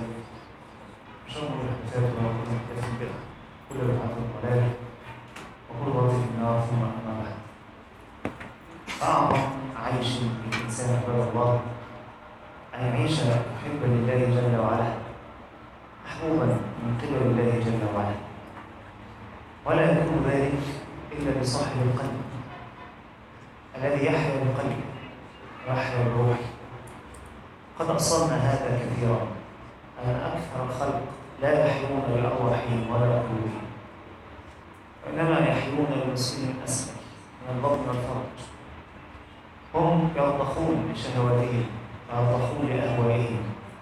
شر المحدثات وما كل محدث بدعة كل بدعة ضلالة وكل ضلالة في النار ثم أما بعد أعظم عيش للإنسان عباد الله أن يعيش محبا لله جل وعلا محبوبا من قبل الله جل وعلا ولا يكون ذلك إلا بصاحب القلب الذي يحيا بالقلب ويحيا بالروح قد أصلنا هذا كثيرا أن أكثر الخلق لا يحيون بأرواحهم ولا بقلوبهم وإنما يحيون بمسلم أسفل من البطن والفرج هم يرضخون بشهواتهم ويرضخون لأهوائهم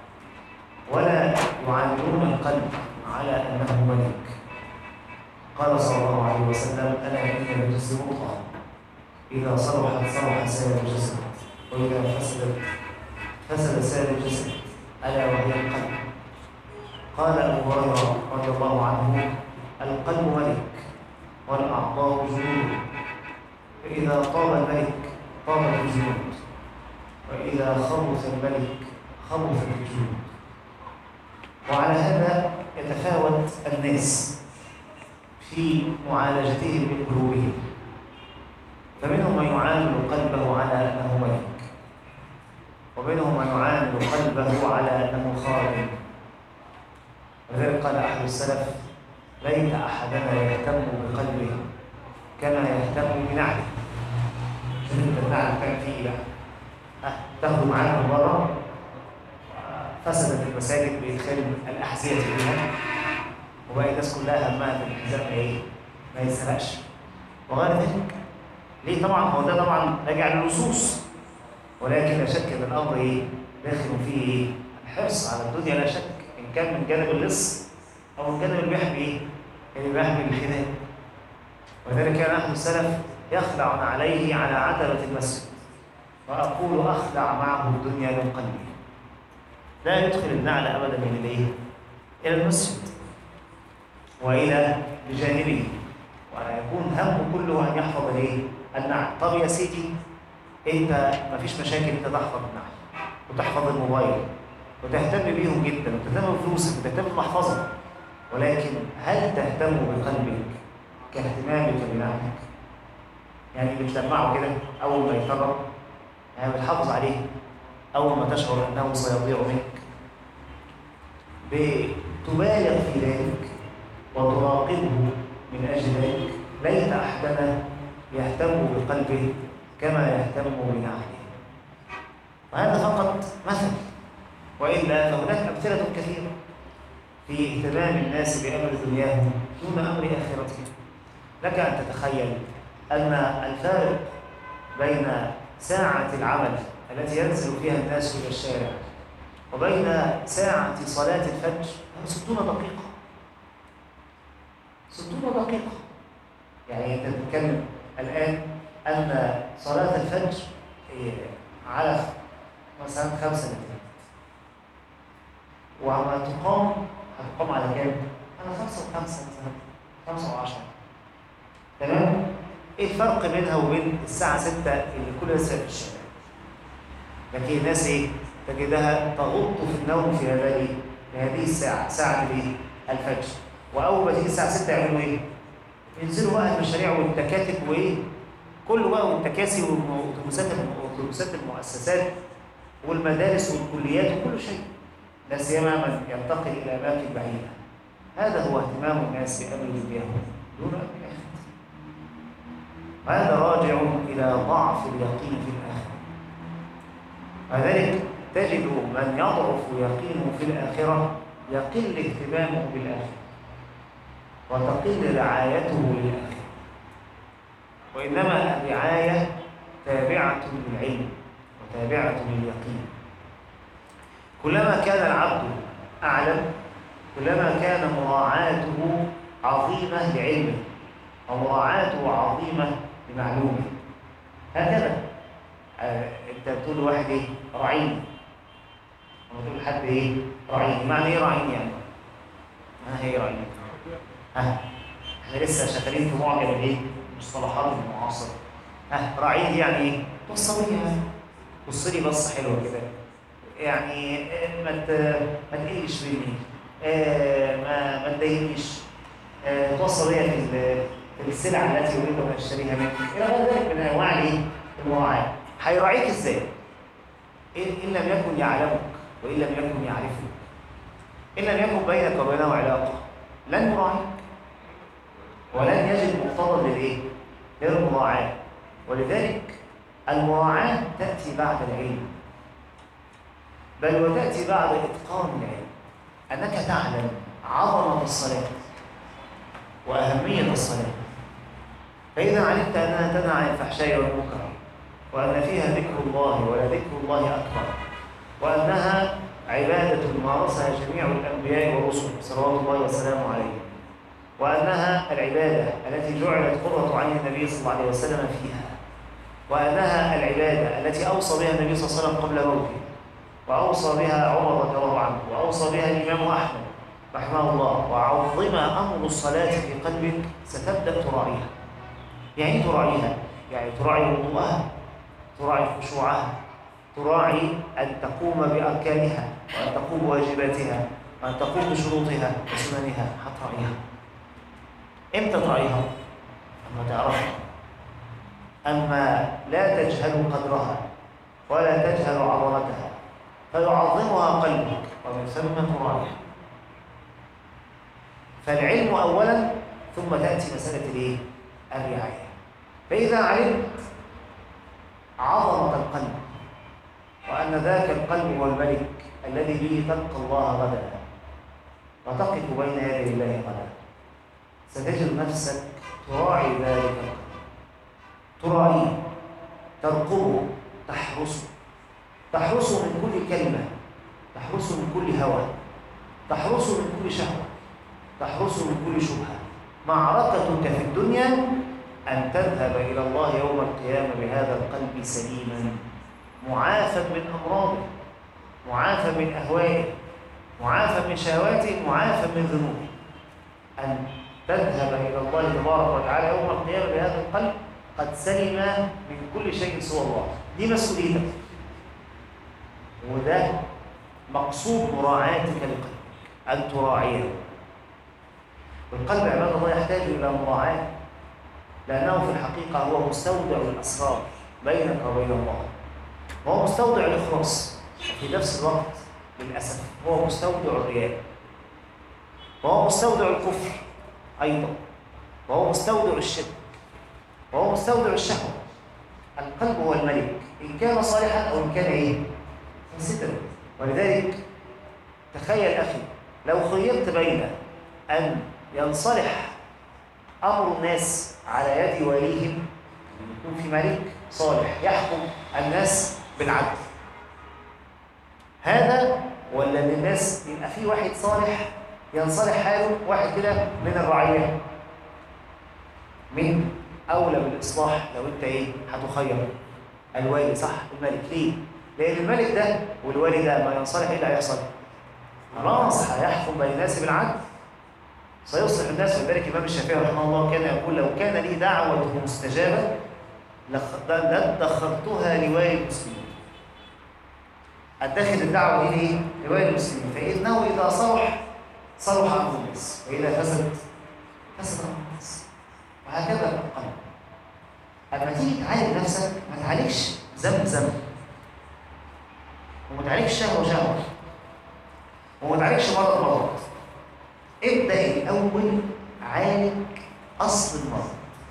ولا يعاملون القلب على أنه ملك قال صلى الله عليه وسلم ألا إن الجسد مضغة إذا صلحت صلح سائر الجسد وإذا فسدت فسد سائر الجسد ألا وهي القلب قال أبو هريرة رضي الله عنه القلب ملك والأعضاء جنود فإذا طاب الملك طابت الجنود وإذا خبث الملك خبثت الجنود وعلى هذا يتفاوت الناس في معالجتهم بقلوبهم فمنهم من يعامل قلبه على أنه ملك ومنهم من يعامل قلبه على أنه خادم ولذلك قال أحد السلف ليت أحدنا يهتم بقلبه كما يهتم بنعله شوف انت النعل كان فيه بقى ها تاخده معاك من بره فسدت المساجد بإدخال الأحذية فيها وبقى الناس كلها همها في الحزام ايه؟ ما يسرقش وغير ذلك ليه طبعا هو ده طبعا راجع للنصوص ولكن لا شك ان الامر ايه؟ داخل فيه ايه؟ الحرص على الدنيا لا شك ان كان من جانب اللص او من جانب البحث ايه؟ اللي بيحمي الخدام ولذلك كان احد السلف يخلع عليه على عتبه المسجد واقول اخلع معه الدنيا من قلبي لا يدخل النعل ابدا من الايه؟ الى المسجد والى بجانبه ولا يكون همه كله ان يحفظ الايه؟ النعل طب يا سيدي انت ما فيش مشاكل انت تحفظ النعل وتحفظ الموبايل وتهتم بيهم جدا وتهتم بفلوسك وتهتم بمحفظك ولكن هل تهتم بقلبك كاهتمامك بنعمك؟ يعني بتلمعه كده اول ما يفرق يعني بتحافظ عليه اول ما تشعر انه سيضيع منك بتبالغ في ذلك وتراقبه من اجل ذلك ليت احدنا يهتم بقلبه كما يهتم بنعمه وهذا فقط مثل والا فهناك امثله كثيره في اهتمام الناس بامر دنياهم دون امر اخرتهم لك ان تتخيل ان الفارق بين ساعه العمل التي ينزل فيها الناس الى الشارع وبين ساعه صلاه الفجر ستون دقيقه ستون دقيقه يعني انت بتتكلم الان ان صلاه الفجر على مثلا خمسة دقائق وعما تقام هتقام على كام؟ على خمسة وخمسة مثلا خمسة وعشرة تمام؟ ايه الفرق بينها وبين الساعة ستة اللي كل الناس في الشارع؟ لكن الناس ايه؟ تجدها تغط في النوم في هذه في هذه الساعة ساعة الايه؟ الفجر وأول ما تيجي الساعة 6 يعملوا ايه؟ ينزلوا بقى المشاريع والتكاتك وايه؟ كله بقى والتكاسي والاتوبيسات والاتوبيسات المؤسسات والمدارس والكليات وكل شيء لا سيما من ينتقل الى اماكن بعيده هذا هو اهتمام الناس بامر دنياهم دون امر الاخره وهذا راجع الى ضعف اليقين في الاخره ولذلك تجد من يضعف يقينه في الاخره يقل اهتمامه بالاخره وتقل رعايته للاخره وإنما الرعاية تابعة للعلم وتابعة لليقين كلما كان العبد أعلم كلما كان مراعاته عظيمة لعلمه ومراعاته عظيمة لمعلومه هكذا آه انت بتقول لواحد ايه رعيني لما تقول لحد ايه رعيني معنى ايه رعيني يعني ما هي رعيني ها احنا لسه شغالين في معجم الايه المصطلحات المعاصره ها رعيني يعني ايه بص يعني بص لي بصه حلوه كده يعني ما ما تقلش مني آه، ما ما تضايقنيش آه، توصل ليا في السلع التي اريد ان اشتريها منك الى غير ذلك من انواع الايه؟ المراعاه هيراعيك ازاي؟ ان لم يكن يعلمك وان لم يكن يعرفك ان لم يكن بينك وبينه علاقه لن يراعيك ولن يجد مقتضى للايه؟ للمراعاه ولذلك المراعاه تاتي بعد العلم بل وتاتي بعد اتقان العلم انك تعلم عظمه الصلاه واهميه الصلاه فاذا علمت انها تنهى عن الفحشاء والمنكر وان فيها ذكر الله ولا ذكر الله اكبر وانها عباده مارسها جميع الانبياء والرسل صلوات الله وسلامه عليهم وأنها العبادة التي جعلت قرة عين النبي صلى الله عليه وسلم فيها وأنها العبادة التي أوصى بها النبي صلى الله عليه وسلم قبل موته وأوصى بها عمر رضي الله عنه وأوصى بها الإمام أحمد رحمه الله وعظم أمر الصلاة في قلبك ستبدأ تراعيها يعني تراعيها يعني تراعي وضوءها تراعي خشوعها تراعي أن تقوم بأركانها وأن تقوم بواجباتها وأن تقوم بشروطها وسننها حتراعيها امتى تراعيها اما تعرفها اما لا تجهل قدرها ولا تجهل عظمتها فيعظمها قلبك ومن ثم تراعيها فالعلم اولا ثم تاتي مساله الايه الرعايه فاذا علمت عظمه القلب وان ذاك القلب هو الملك الذي به تلقى الله غدا وتقف بين يدي الله غدا ستجد نفسك تراعي ذلك تراعيه ترقبه تحرسه تحرسه من كل كلمة تحرسه من كل هوى تحرسه من كل شهوة تحرسه من كل شبهة معركتك في الدنيا أن تذهب إلى الله يوم القيامة بهذا القلب سليما معافى من أمراضه معافى من أهوائه معافى من شهواته معافى من ذنوبه أن تذهب إلى الله تبارك وتعالى يوم القيامة بهذا القلب قد سلم من كل شيء سوى الله دي مسؤوليتك وده مقصود مراعاتك لقلبك أن تراعيه والقلب عباد الله يحتاج إلى مراعاة لأنه في الحقيقة هو مستودع الأسرار بينك وبين الله وهو مستودع الإخلاص في نفس الوقت للأسف هو مستودع الرياء وهو مستودع الكفر أيضا وهو مستودع الشرك وهو مستودع الشهوة القلب هو الملك إن كان صالحا أو إن كان إيه؟ فاسدا ولذلك تخيل أخي لو خيرت بين أن ينصلح أمر الناس على يد وليهم يكون في ملك صالح يحكم الناس بالعدل هذا ولا ان الناس يبقى في واحد صالح ينصلح حاله واحد كده من الرعيه من اولى بالاصلاح لو انت ايه هتخير الوالي صح الملك ليه لان الملك ده والوالي ده ما ينصلح ايه اللي هيحصل خلاص هيحكم بين الناس بالعدل سيصلح الناس ولذلك الامام الشافعي رحمه الله كان يقول لو كان لي دعوه مستجابه لادخرتها لوالي المسلمين ادخر الدعوه دي ليه؟ لوالي المسلمين فانه اذا صلح صلح امر الناس واذا فسد فسد امر الناس وهكذا القلب اما تيجي تعالج نفسك ما تعالجش ذنب ذنب وما تعالجش شهوه شهوه وما تعالجش مرض مرض ابدا الاول عالج اصل المرض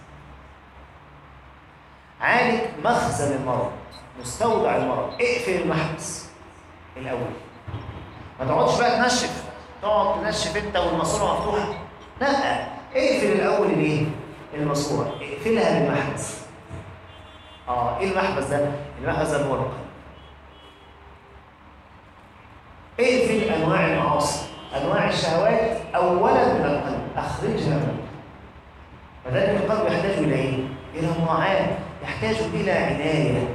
عالج مخزن المرض مستودع المرض اقفل المحبس الاول ما تقعدش بقى تنشف تقعد تنشف انت والماسوره مفتوحه لا اقفل الاول الايه الماسوره اقفلها بالمحبس اه ايه المحبس ده المحبس ده هو القلب اقفل انواع المعاصي انواع الشهوات اولا من القلب اخرجها منه فذلك القلب يحتاج الى ايه الى مراعاه يحتاج الى عنايه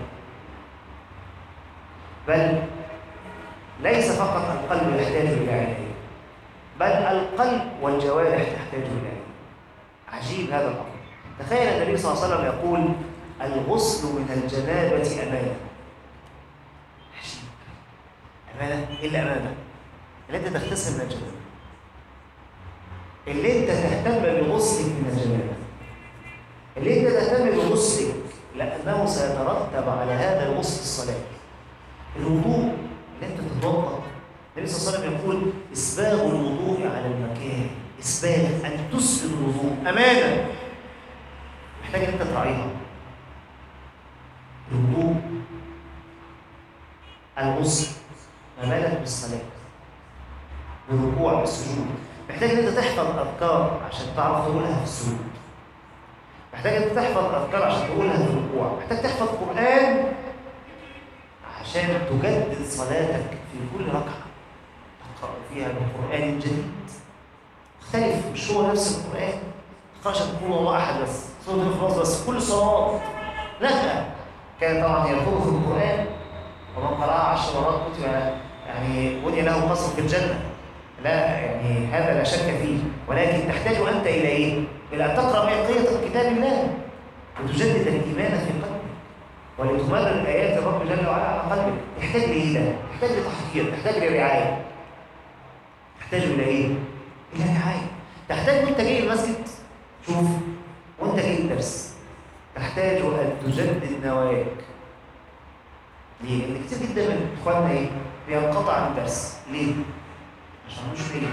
بل ليس فقط القلب يحتاج الى عنايه بل القلب والجوارح تحتاج الى عنايه عجيب هذا الامر تخيل النبي صلى الله عليه وسلم يقول الغسل من الجنابه امانه عجيب أمانة إيه الأمانة؟ اللي أنت تغتسل من الجنابة اللي أنت تهتم بغسلك من الجنابة اللي أنت تهتم بغسلك لأنه سيترتب على هذا الغسل الصلاة الوضوء اللي أنت تتوضأ النبي صلى الله عليه وسلم يقول إسباغ الوضوء على المكان إسباغ أن تسبغ الوضوء أمانة محتاج أن أنت تراعيها الوضوء الغسل ما بالك بالصلاة بالركوع بالسجود محتاج ان انت تحفظ اذكار عشان تعرف تقولها في السجود محتاج ان انت تحفظ اذكار عشان تقولها في الركوع محتاج تحفظ قران عشان تجدد صلاتك في كل ركعه تقرا فيها بقران جديد مختلف مش هو نفس القران ما عشان تقول الله احد بس سوره الاخلاص بس كل صلاه لا كان طبعا يلفظ في القران ومن قرأها عشر مرات كتب يعني بني له قصر في الجنة لا يعني هذا لا شك فيه ولكن تحتاج أنت إلى إيه؟ إلى أن تقرأ بقية كتاب الله وتجدد الإيمان في قلبك ولتمرر آيات الرب جل وعلا على قلبك تحتاج لإيه ده؟ تحتاج لتحضير تحتاج لرعاية تحتاج إلى إيه؟ إلى رعاية تحتاج وأنت جاي المسجد شوف وأنت جاي الدرس تحتاج أن تجدد نواياك ليه؟ لأن كتير جدا من إخواننا إيه؟ بينقطع عن الدرس ليه؟ عشان مش ليه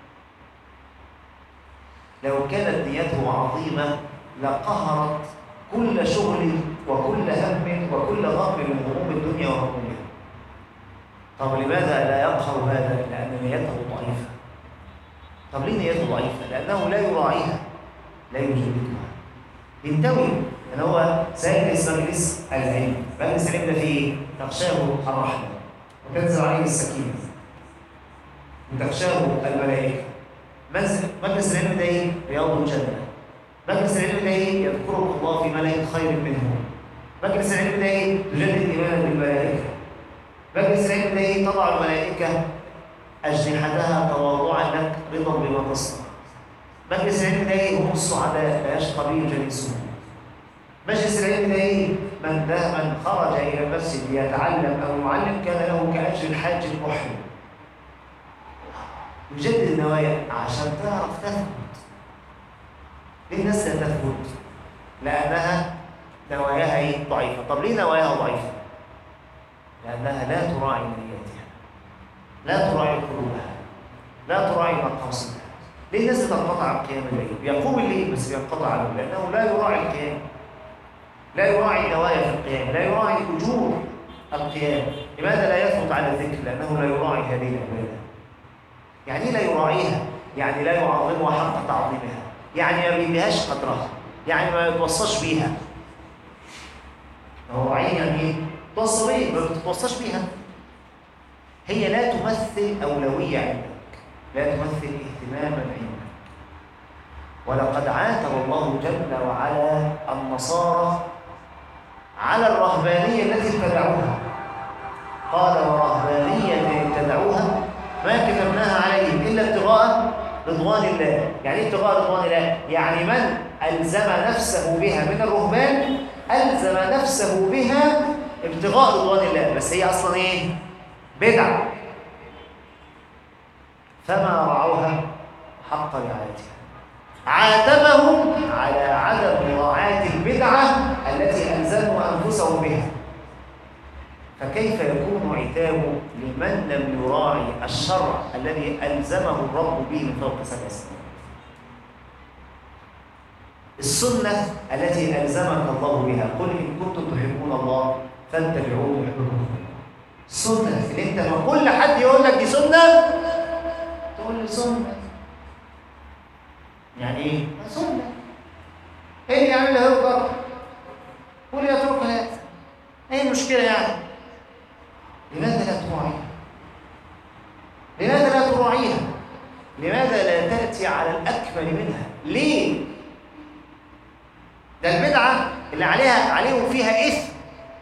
لو كانت نيته عظيمة لقهرت كل شغل وكل هم وكل غم من هموم الدنيا وهمومها طب لماذا لا يقهر هذا؟ لأن نيته ضعيفة طب ليه نيته ضعيفة؟ لأنه لا يراعيها لا يجددها ينتوي ان هو سيجلس مجلس العلم مجلس العلم ده فيه ايه؟ تغشاه الرحمه وتنزل عليه السكينه وتغشاه الملائكه مجلس العلم ده ايه؟ رياض الجنه مجلس العلم ده ايه؟ يذكرك الله في ملائكه خير منه مجلس العلم ده ايه؟ تجدد ايمانك بالملائكه مجلس العلم ده ايه؟ تضع الملائكه اجنحتها تواضعا لك رضا بما تصنع مجلس العلم ده ايه؟ هم السعداء لا يشقى به جليسهم مجلس العلم ده ايه؟ من ده من خرج الى المسجد ليتعلم او يعلم كان له كاجر الحاج المحرم. يجدد النوايا عشان تعرف تثبت. ليه الناس لا تثبت؟ لانها نواياها ايه؟ ضعيفه، طب ليه نواياها ضعيفه؟ لانها لا تراعي نياتها. لا تراعي قلوبها. لا تراعي مقاصدها. ليه الناس بتنقطع عن قيام الليل؟ بيقوم الليل بس بينقطع عنه لانه لا يراعي القيام. لا يراعي النوايا في القيام لا يراعي أجور القيام لماذا لا يثبت على الذكر لأنه لا يراعي هذه العبادة يعني لا يراعيها يعني لا يعظمها حق تعظيمها يعني ما بيديهاش قدرها يعني ما يتوصاش بيها هو راعيه يعني ايه؟ توصى بيه ما بتتوصاش بيها هي لا تمثل أولوية عندك لا تمثل اهتماما عندك ولقد عاتب الله جل وعلا النصارى على الرهبانية التي ابتدعوها قال ورهبانية ابتدعوها ما كتبناها عليهم إلا ابتغاء رضوان الله يعني ايه ابتغاء رضوان الله يعني من ألزم نفسه بها من الرهبان ألزم نفسه بها ابتغاء رضوان الله بس هي أصلا ايه بدعة فما رعوها حق رعايتها عاتبهم على عدم مراعاة البدعة التي ألزموا أنفسهم بها فكيف يكون عتاب لمن لم يراعي الشرع الذي ألزمه الرب به من فوق سبع سنين السنة التي ألزمك الله بها قل إن كنتم تحبون الله فاتبعوه يحببكم السنة اللي أنت ما كل حد يقول لك دي سنة تقول لي سنة يعني ايه؟ سنة ايه اللي يعملها هو بره؟ قول يتركها ايه المشكلة يعني؟ لماذا لا تراعيها؟ لماذا لا تراعيها؟ لماذا لا تأتي على الأكمل منها؟ ليه؟ ده البدعة اللي عليها عليهم فيها إثم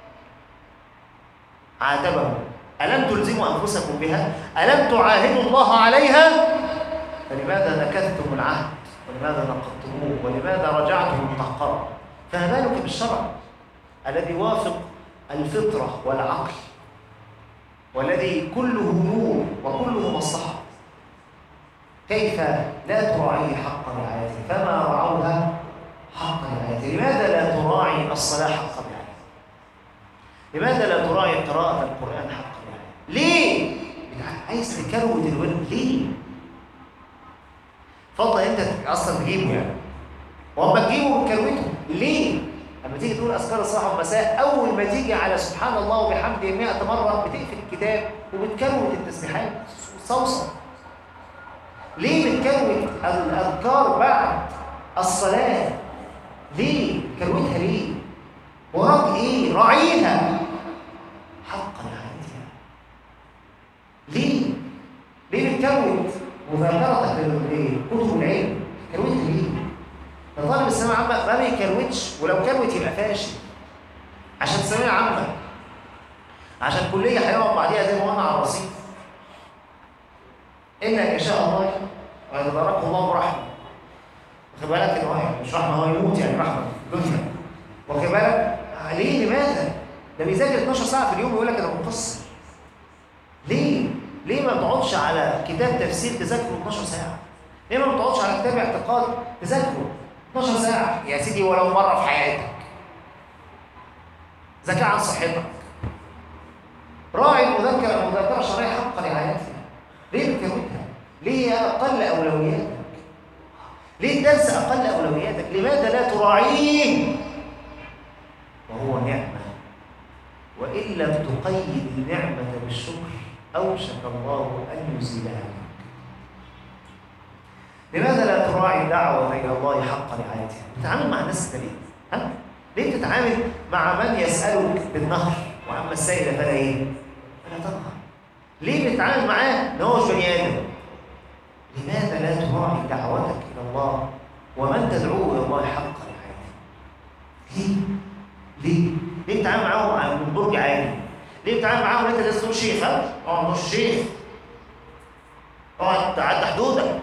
عاتبهم ألم تلزموا أنفسكم بها؟ ألم تعاهدوا الله عليها؟ فلماذا نكثتم العهد؟ ولماذا نقضتموه؟ ولماذا رجعتم متحقرا؟ فما بالك بالشرع الذي يوافق الفطرة والعقل والذي كله نور وكله مصلحة كيف لا تراعيه حق رعايته فما رعوها حق رعايته لماذا لا تراعي الصلاة حق رعايته لماذا لا تراعي قراءة القرآن حق رعايته ليه عايز تكروت الولد ليه فضل انت اصلا تجيبه يعني واما تجيبه بتكروته ليه لما تيجي تقول اذكار الصباح والمساء اول ما تيجي على سبحان الله وبحمده 100 مره بتقفل الكتاب وبتكروت التسبيحات صوصه ليه بتكروت الاذكار بعد الصلاه ليه كروتها ليه وراك ايه راعيها حقا عليها ليه ليه بتكروت مذاكرتك لكتب العلم كروتها ليه ده طالب الثانويه العامه ما بيكروتش ولو كروت يبقى فاشل عشان الثانويه عامه عشان كليه هيقعد بعديها زي ما قلنا على الرصيف الا ان شاء الله ويتباركه الله برحمه واخد بالك ان هو مش رحمه هو يموت يعني رحمه دنيا واخد بالك ليه لماذا؟ ده بيذاكر 12 ساعه في اليوم ويقول لك انا مقصر ليه؟ ليه ما بتقعدش على كتاب تفسير تذاكره 12 ساعه؟ ليه ما بتقعدش على كتاب اعتقاد تذاكره 12 ساعة يا سيدي ولو مرة في حياتك ذكاء عن صحتك راعي المذاكرة المذاكرة الشرعية حق رعايتها ليه بتكروتها؟ ليه أقل أولوياتك؟ ليه الدرس أقل أولوياتك؟ لماذا لا تراعيه؟ وهو نعمة وإن لم تقيد النعمة بالشكر أوشك الله أن يزيلها لماذا لا تراعي دعوة إلى الله حق رعايتها؟ بتتعامل مع الناس ليه؟ ها؟ ليه بتتعامل مع من يسألك بالنهر وأما السائل فلا إيه؟ فلا تنهر. ليه بتتعامل معاه إن هو مش بني آدم؟ لماذا لا تراعي دعوتك إلى الله ومن تدعوه إلى الله حق رعايته؟ ليه؟ ليه؟ ليه بتتعامل معاهم من برج عالي؟ ليه بتتعامل معاهم أنت لازم تقول شيخ ها؟ أه مش شيخ اقعد تعدى حدودك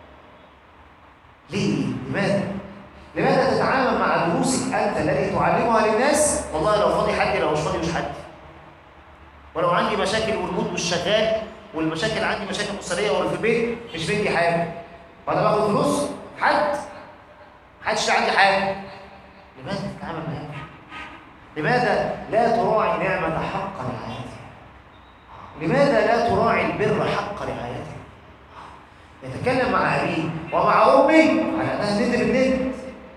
ليه؟ لماذا؟ لماذا تتعامل مع دروسك أنت التي تعلمها للناس؟ والله لو فاضي حد لو مش فاضي مش حد. ولو عندي مشاكل والمود مش شغال والمشاكل عندي مشاكل أسرية ولا في البيت مش بيدي حاجة. وأنا باخد فلوس؟ حد؟ محدش عندي حاجة. لماذا تتعامل معاهم؟ لماذا لا تراعي نعمة حق رعايتها؟ لماذا لا تراعي البر حق رعايتها؟ يتكلم مع أبيه ومع أمه على أنها ند بالند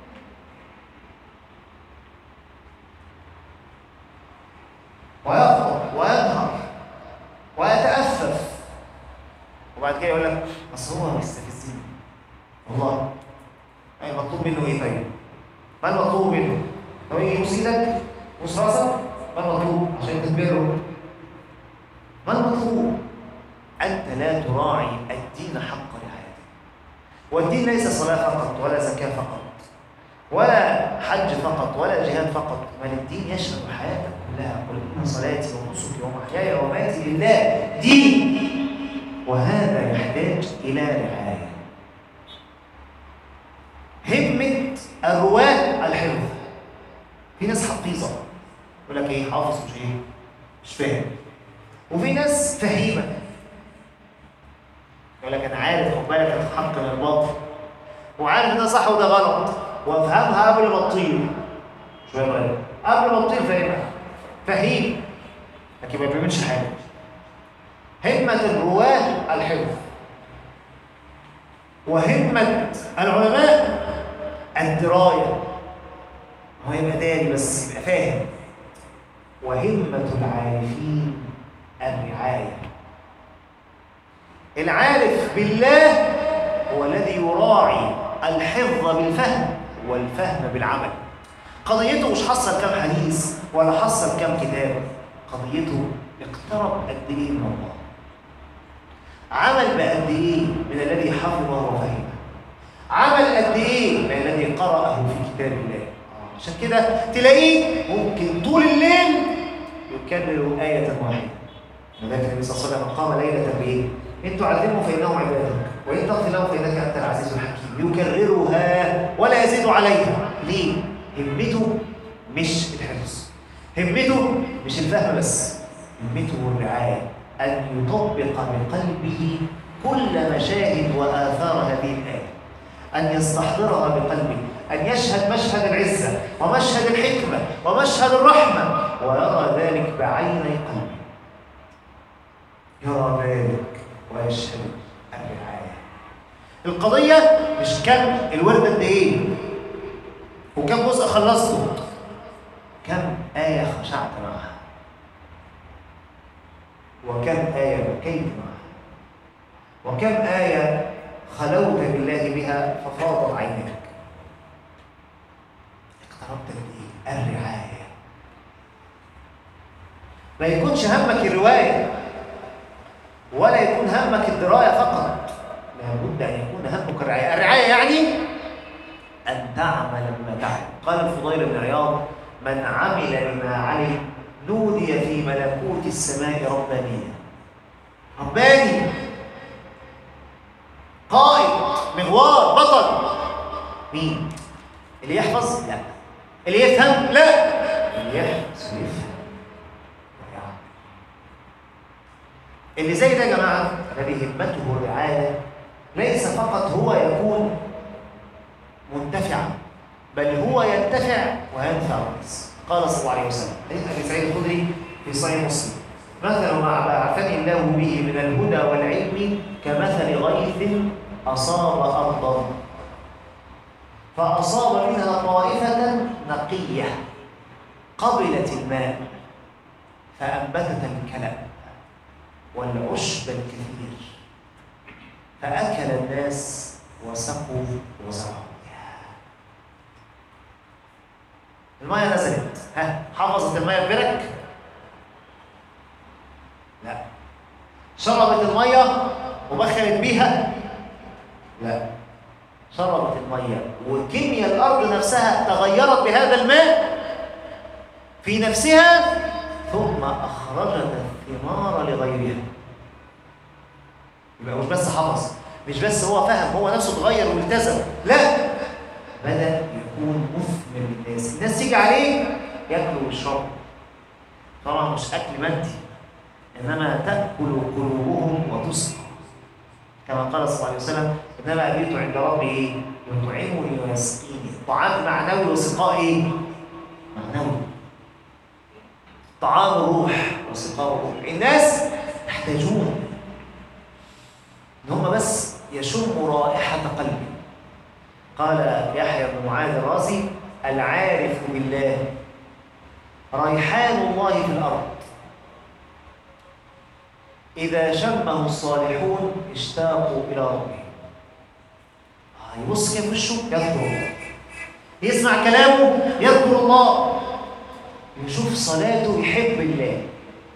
ويغضب وينهر ويتأفف وبعد كده يقول لك أصل هو بيستفزني والله أي مطلوب منه إيه طيب؟ ما المطلوب منه؟ لو يجي يبوس إيدك يبوس راسك ما المطلوب عشان تكبره؟ ما المطلوب؟ أنت لا تراعي الدين حق رعايته والدين ليس صلاة فقط ولا زكاة فقط ولا حج فقط ولا جهاد فقط بل الدين يشمل حياتك كلها قل إن صلاتي ونسكي ومحياي ومماتي لله دين وهذا يحتاج إلى رعاية همة الرواة الحفظ في ناس حفيظة يقول لك ايه حافظ مش ايه مش فاهم وفي ناس فهيمه يقول لك انا عارف خد بالك انا الحق من الباطل وعارف ان ده صح وده غلط وافهمها قبل ما تطير شويه بقى قبل ما تطير فاهمها فهيم لكن ما بيعملش حاجه همة الرواه الحفظ وهمة العلماء الدراية هو يبقى داري بس يبقى فاهم وهمة العارفين الرعاية العارف بالله هو الذي يراعي الحفظ بالفهم والفهم بالعمل قضيته مش حصل كم حديث ولا حصل كم كتاب قضيته اقترب قد ايه من الله عمل بقد ايه من الذي حفظه وفهمه عمل قد ايه من الذي قرأه في كتاب الله عشان كده تلاقيه ممكن طول الليل يكرر آية واحدة لذلك النبي صلى الله عليه وسلم قام ليلة بإيه؟ إن تعلمه فإنه عبادك وإن تغفر له فإنك أنت العزيز الحكيم يكررها ولا يزيد عليها ليه؟ همته مش الحفظ همته مش الفهم بس همته الرعاية أن يطبق بقلبه كل مشاهد وآثار هذه الآية أن يستحضرها بقلبه أن يشهد مشهد العزة ومشهد الحكمة ومشهد الرحمة ويرى ذلك بعيني قلبه يرى ذلك ويشهد الرعاية القضية مش كم الورد قد إيه وكم جزء خلصته كم آية خشعت معها وكم آية بكيت معها وكم آية خلوت بالله بها ففاضت عينك اقتربت من ايه؟ الرعاية ما يكونش همك الرواية ولا يكون همك الدراية فقط لابد أن يكون همك الرعاية الرعاية يعني أن تعمل ما تعلم قال الفضيل بن عياض من عمل بما علم نودي في ملكوت السماء ربانيا رباني قائد مغوار بطل مين اللي يحفظ لا اللي يفهم لا اللي يحفظ ويفهم اللي زي ده يا جماعه الذي همته الرعايه ليس فقط هو يكون منتفعا بل هو ينتفع وينفع الناس قال صلى الله عليه وسلم حديث ابي سعيد الخدري في صحيح مسلم مثل ما بعثني الله به من الهدى والعلم كمثل غيث أصاب أرضا فأصاب منها طائفة نقية قبلت الماء فأنبتت الكلام والعشب الكثير فأكل الناس وسقوا وزرعوا المية نزلت ها حفظت المية في برك لا شربت المية وبخلت بيها لا شربت المية وكيمياء الأرض نفسها تغيرت بهذا الماء في نفسها ثم أخرجت الثمار لغيرها يبقى مش بس حفظ مش بس هو فهم هو نفسه اتغير والتزم لا بدأ يكون مثمر للناس الناس تيجي عليه ياكلوا ويشربوا طبعا مش أكل مادي إنما تأكل قلوبهم وتسقى كما قال صلى الله عليه وسلم إنما أبيت عند ربي إيه؟ يطعمني ويسقيني طعام معنوي وسقاء إيه؟ معنوي طعام الروح وسقاء الروح الناس يحتاجون إن هم بس يشموا رائحة قلبي قال يحيى بن معاذ الرازي العارف بالله ريحان الله في الأرض إذا شمه الصالحون اشتاقوا إلى ربهم يبص كده في وشه يذكر الله يسمع كلامه يذكر الله يشوف صلاته يحب الله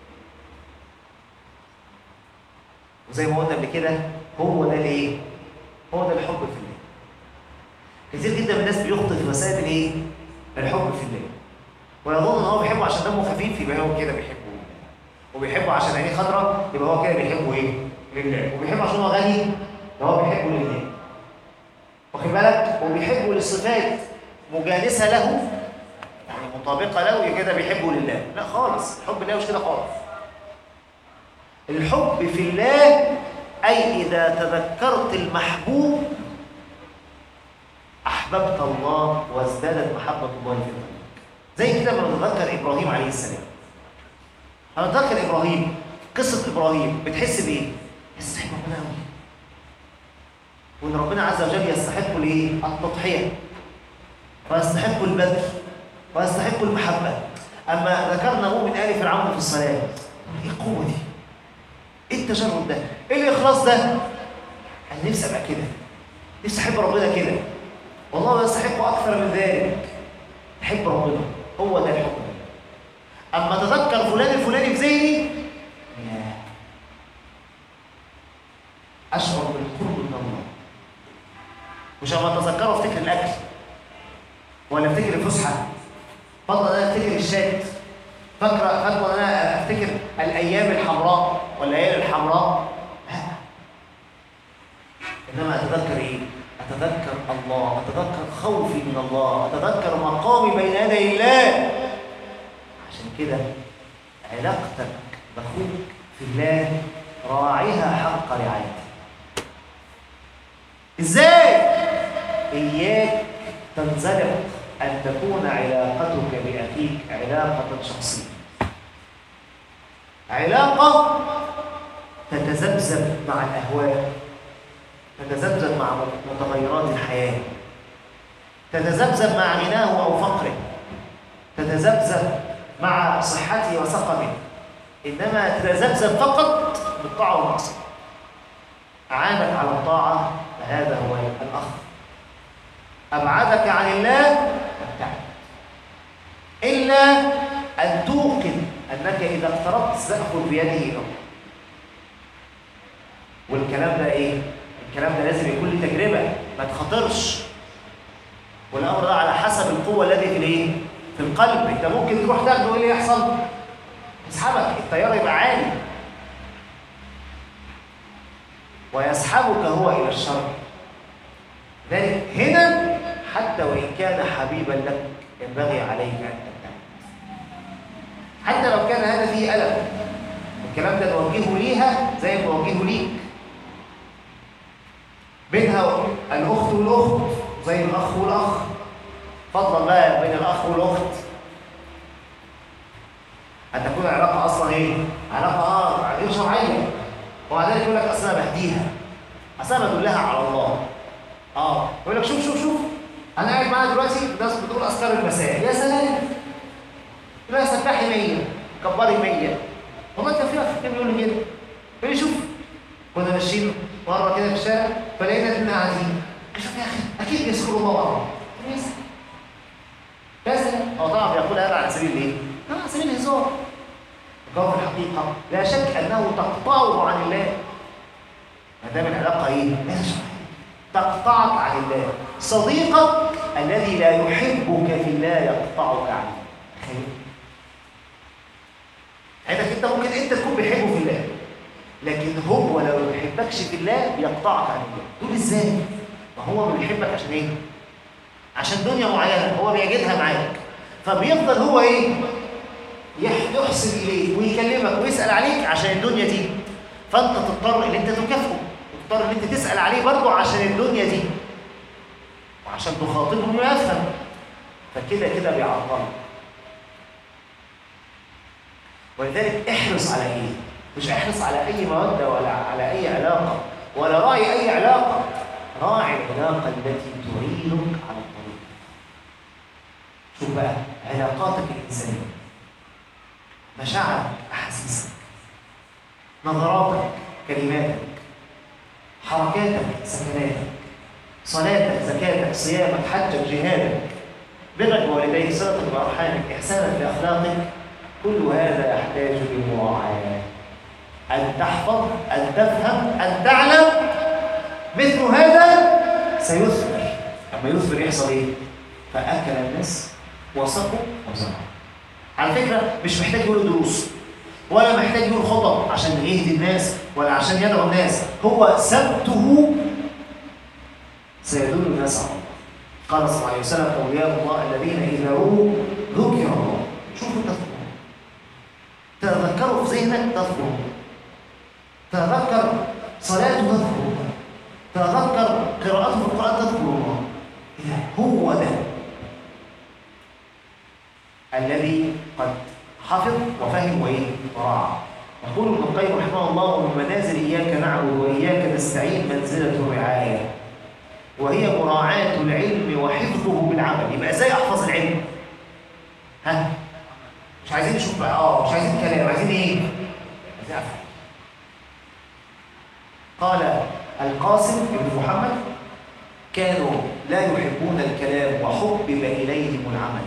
وزي ما قلنا قبل كده هو ده ليه؟ هو ده الحب في الله كتير جدا من الناس بيخطئ في مسائل الايه؟ الحب في الله ويظن ان هو بيحبه عشان دمه خفيف يبقى هو كده بيحبه وبيحبه عشان عينيه خضراء يبقى هو كده بيحبه ايه؟ لله وبيحبه عشان هو غني يبقى هو بيحبه لله واخد بالك؟ وبيحبه للصفات مجالسه له يعني مطابقه له كده بيحبه لله لا خالص الحب لله مش كده خالص الحب في الله أي إذا تذكرت المحبوب أحببت الله وازدادت محبة الله في قلبك زي كده لما نتذكر إبراهيم عليه السلام لما نتذكر إبراهيم قصة إبراهيم بتحس بإيه؟ يستحق ربنا قوي وإن ربنا عز وجل يستحق الإيه؟ التضحية ويستحق البذل ويستحق المحبة أما ذكرنا من آل فرعون في الصلاة إيه القوة دي؟ ايه التجرد ده؟ ايه الاخلاص ده؟ انا نفسي ابقى كده نفسي احب ربنا كده والله يستحق اكثر من ذلك احب ربنا هو ده الحب اما اتذكر فلان الفلاني في ذهني اشعر بالقرب من الله مش اما اتذكره افتكر الاكل ولا افتكر الفسحه بطل انا افتكر الشات فاكره فاكره ان انا افتكر الايام الحمراء والليالي الحمراء لا انما اتذكر ايه اتذكر الله اتذكر خوفي من الله اتذكر مقامي بين يدي الله عشان كده علاقتك باخوك في الله راعيها حق رعايته ازاي اياك تنزلق ان تكون علاقتك باخيك علاقه شخصيه علاقه تتذبذب مع الاهواء تتذبذب مع متغيرات الحياه تتذبذب مع غناه او فقره تتذبذب مع صحته وسقمه انما تتذبذب فقط بالطاعه والمعصيه اعانك على الطاعه فهذا هو الاخ ابعدك عن الله فابتعد الا ان توقن انك اذا اقتربت ستاخذ بيده الى والكلام ده ايه الكلام ده لازم يكون له تجربه ما تخاطرش والامر ده على حسب القوه التي في الايه في القلب انت ممكن تروح تاخده ايه اللي يحصل يسحبك التيار يبقى عالي ويسحبك هو الى الشر ذلك هنا حتى وان كان حبيبا لك ينبغي عليك ان تبتعد حتى لو كان هذا فيه الم الكلام ده نوجهه ليها زي ما نوجهه ليك بينها الاخت والاخت زي الاخ والاخ فضلا بقى بين الاخ والاخت ان تكون العلاقه اصلا ايه علاقه اه غير شرعيه وبعد ذلك يقول لك اصل انا بهديها اصل انا بدلها على الله اه يقول لك شوف شوف شوف انا قاعد معاها دلوقتي الناس بتقول اذكار المساء يا سلام لا سبحي 100 كبري 100 والله كان في واحد كان بيقول لي كده يقول لي شوف كنا ماشيين مره كده في الشارع فلقينا اتنين قاعدين شوف يا اخي اكيد بيذكروا الله بعض بس هو طبعا بيقول هذا على سبيل الايه؟ آه، على سبيل الهزار لكن في الحقيقه لا شك انه تقطعه عن الله ما دام العلاقه ايه؟ ليس شرعيه تقطعك عن الله صديقك الذي لا يحبك في الله يقطعك عنه تخيل عندك انت ممكن انت تكون بيحبه في الله لكن هو لو ما بيحبكش في الله بيقطعك عن الله تقول ازاي ما هو بيحبك عشان ايه عشان دنيا معينه هو بيجدها معاك فبيفضل هو ايه يح- يحسن اليك ويكلمك ويسال عليك عشان الدنيا دي فانت تضطر ان انت تكافئه تضطر ان انت تسال عليه برضه عشان الدنيا دي وعشان تخاطبه انه يفهم فكده كده بيعطلك ولذلك احرص على ايه مش احرص على اي موده ولا على اي علاقه ولا راعي اي علاقه راعي العلاقه التي تعينك على الطريق شوف بقى علاقاتك الانسانيه مشاعرك احاسيسك نظراتك كلماتك حركاتك سكناتك صلاتك زكاتك صيامك حجك جهادك برك بوالديك صلتك بارحامك احسانك لاخلاقك كل هذا يحتاج لمراعاه ان تحفظ ان تفهم ان تعلم مثل هذا سيثمر اما يثمر يحصل ايه فاكل الناس وسقوا وزرعوا على فكره مش محتاج يقول دروس ولا محتاج يقول خطب عشان يهدي الناس ولا عشان يدعو الناس هو سبته سيدل الناس على الله قال صلى الله عليه وسلم اولياء الله الذين اذا رؤوا ذكر الله شوفوا تذكروا تذكروا في ذهنك تذكروا تذكر صلاته تذكر الله تذكر قراءته في القران تذكر الله إذا هو ده الذي قد حفظ وفهم وايه وراعى يقول ابن القيم رحمه الله ومن منازل اياك نعبد واياك نستعين منزله الرعايه وهي مراعاة العلم وحفظه بالعمل يبقى ازاي احفظ العلم ها مش عايزين نشوف بقى اه مش عايزين كلام عايزين ايه عايزين افهم قال القاسم بن محمد كانوا لا يحبون الكلام وحبب اليهم العمل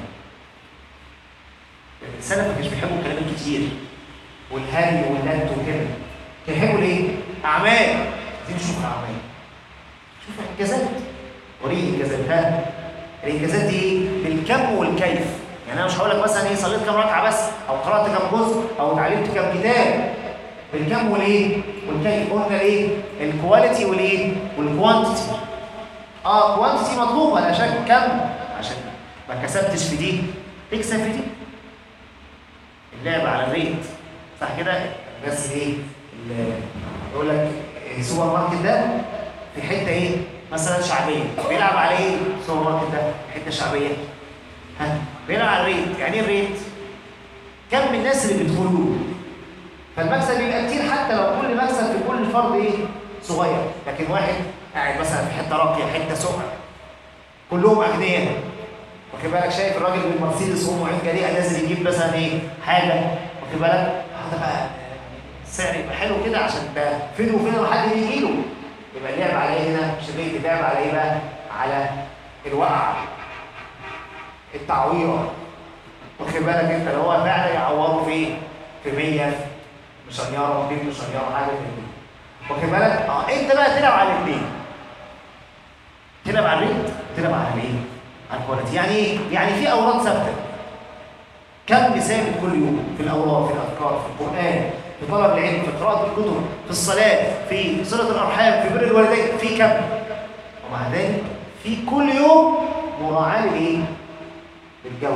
السلف ما كانش بيحبوا الكلام الكتير والهري والنت وكده كانوا يحبوا الايه؟ اعمال عايزين نشوف الاعمال شوف الانجازات وريه الانجازات ها الانجازات دي ايه؟ بالكم والكيف يعني انا مش هقول لك مثلا ايه صليت كام ركعه بس او قرات كام جزء او اتعلمت كام كتاب بالكم والايه والكيف قلنا الايه الكواليتي والايه والكوانتيتي اه كوانتيتي مطلوبه لا شك كم عشان ما كسبتش في دي تكسب في دي اللعب على الريت صح كده الناس ايه اللي يقول لك السوبر ماركت ده في حته ايه مثلا شعبيه بيلعب على ايه السوبر ماركت ده حته شعبيه ها بيلعب على الريت يعني ايه الريت كم من الناس اللي بيدخلوه فالمكسب بيبقى كتير حتى لو كل مكسب في كل فرد ايه صغير لكن واحد قاعد مثلا في حته راقيه حته سخنه كلهم اغنياء واخد بالك شايف الراجل بالمرسيدس وامه عين جريئه نازل يجيب مثلا ايه حاجه واخد بالك هذا بقى السعر يبقى حلو كده عشان ده فين وفين ما حد يجي له يبقى اللعب على ايه هنا مش اللعب على ايه بقى على الوقع التعويره واخد بالك انت لو هو فعلا يعوره في ايه في 100 مشيره 200 مشيره حاجه زي كده واخد بالك اه انت بقى تلعب على الاثنين تلعب على الريت تلعب على الايه على الكواليتي يعني ايه يعني في اوراد ثابته كم ثابت كل يوم في الاوراد في الاذكار في القران في طلب العلم في قراءه الكتب في الصلاه في صله الارحام في بر الوالدين في كم ومع ذلك في كل يوم مراعاه للايه للجو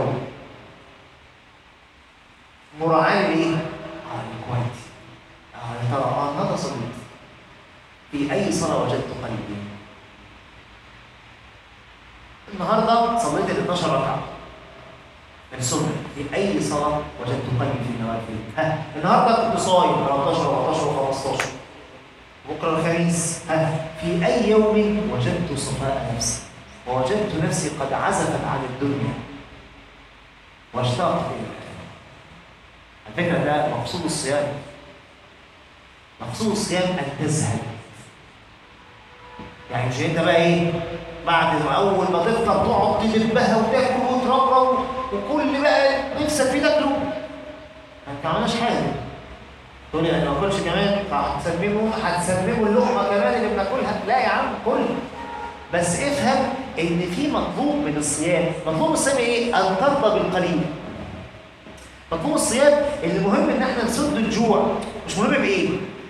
مراعاه لايه اه الكواليتي اه يا ترى اه ماذا صليت في اي صلاه وجدت قلبي النهارده صليت ال 12 ركعه السنه في اي صلاه وجدت قلبي في النوافل ها النهارده كنت صايم 13 و14 و15 بكره الخميس ها في اي يوم وجدت صفاء نفسي ووجدت نفسي قد عزفت عن الدنيا واشتاقت الى على فكره ده مقصود الصيام مقصود الصيام ان تزهد يعني مش انت بقى ايه بعد ما اول ما تفطر تقعد تلبها وتاكل وتربرب وكل بقى نفسك فيه تاكله ما عملناش حاجه تقول لي انا ما اكلش كمان فهتسممه هتسممه اللقمه كمان اللي بناكلها لا يا عم كل بس افهم ان في مطلوب من الصيام مطلوب من الصيام ايه ان ترضى بالقليل مطلوب الصيام اللي مهم ان احنا نسد الجوع مش مهم بايه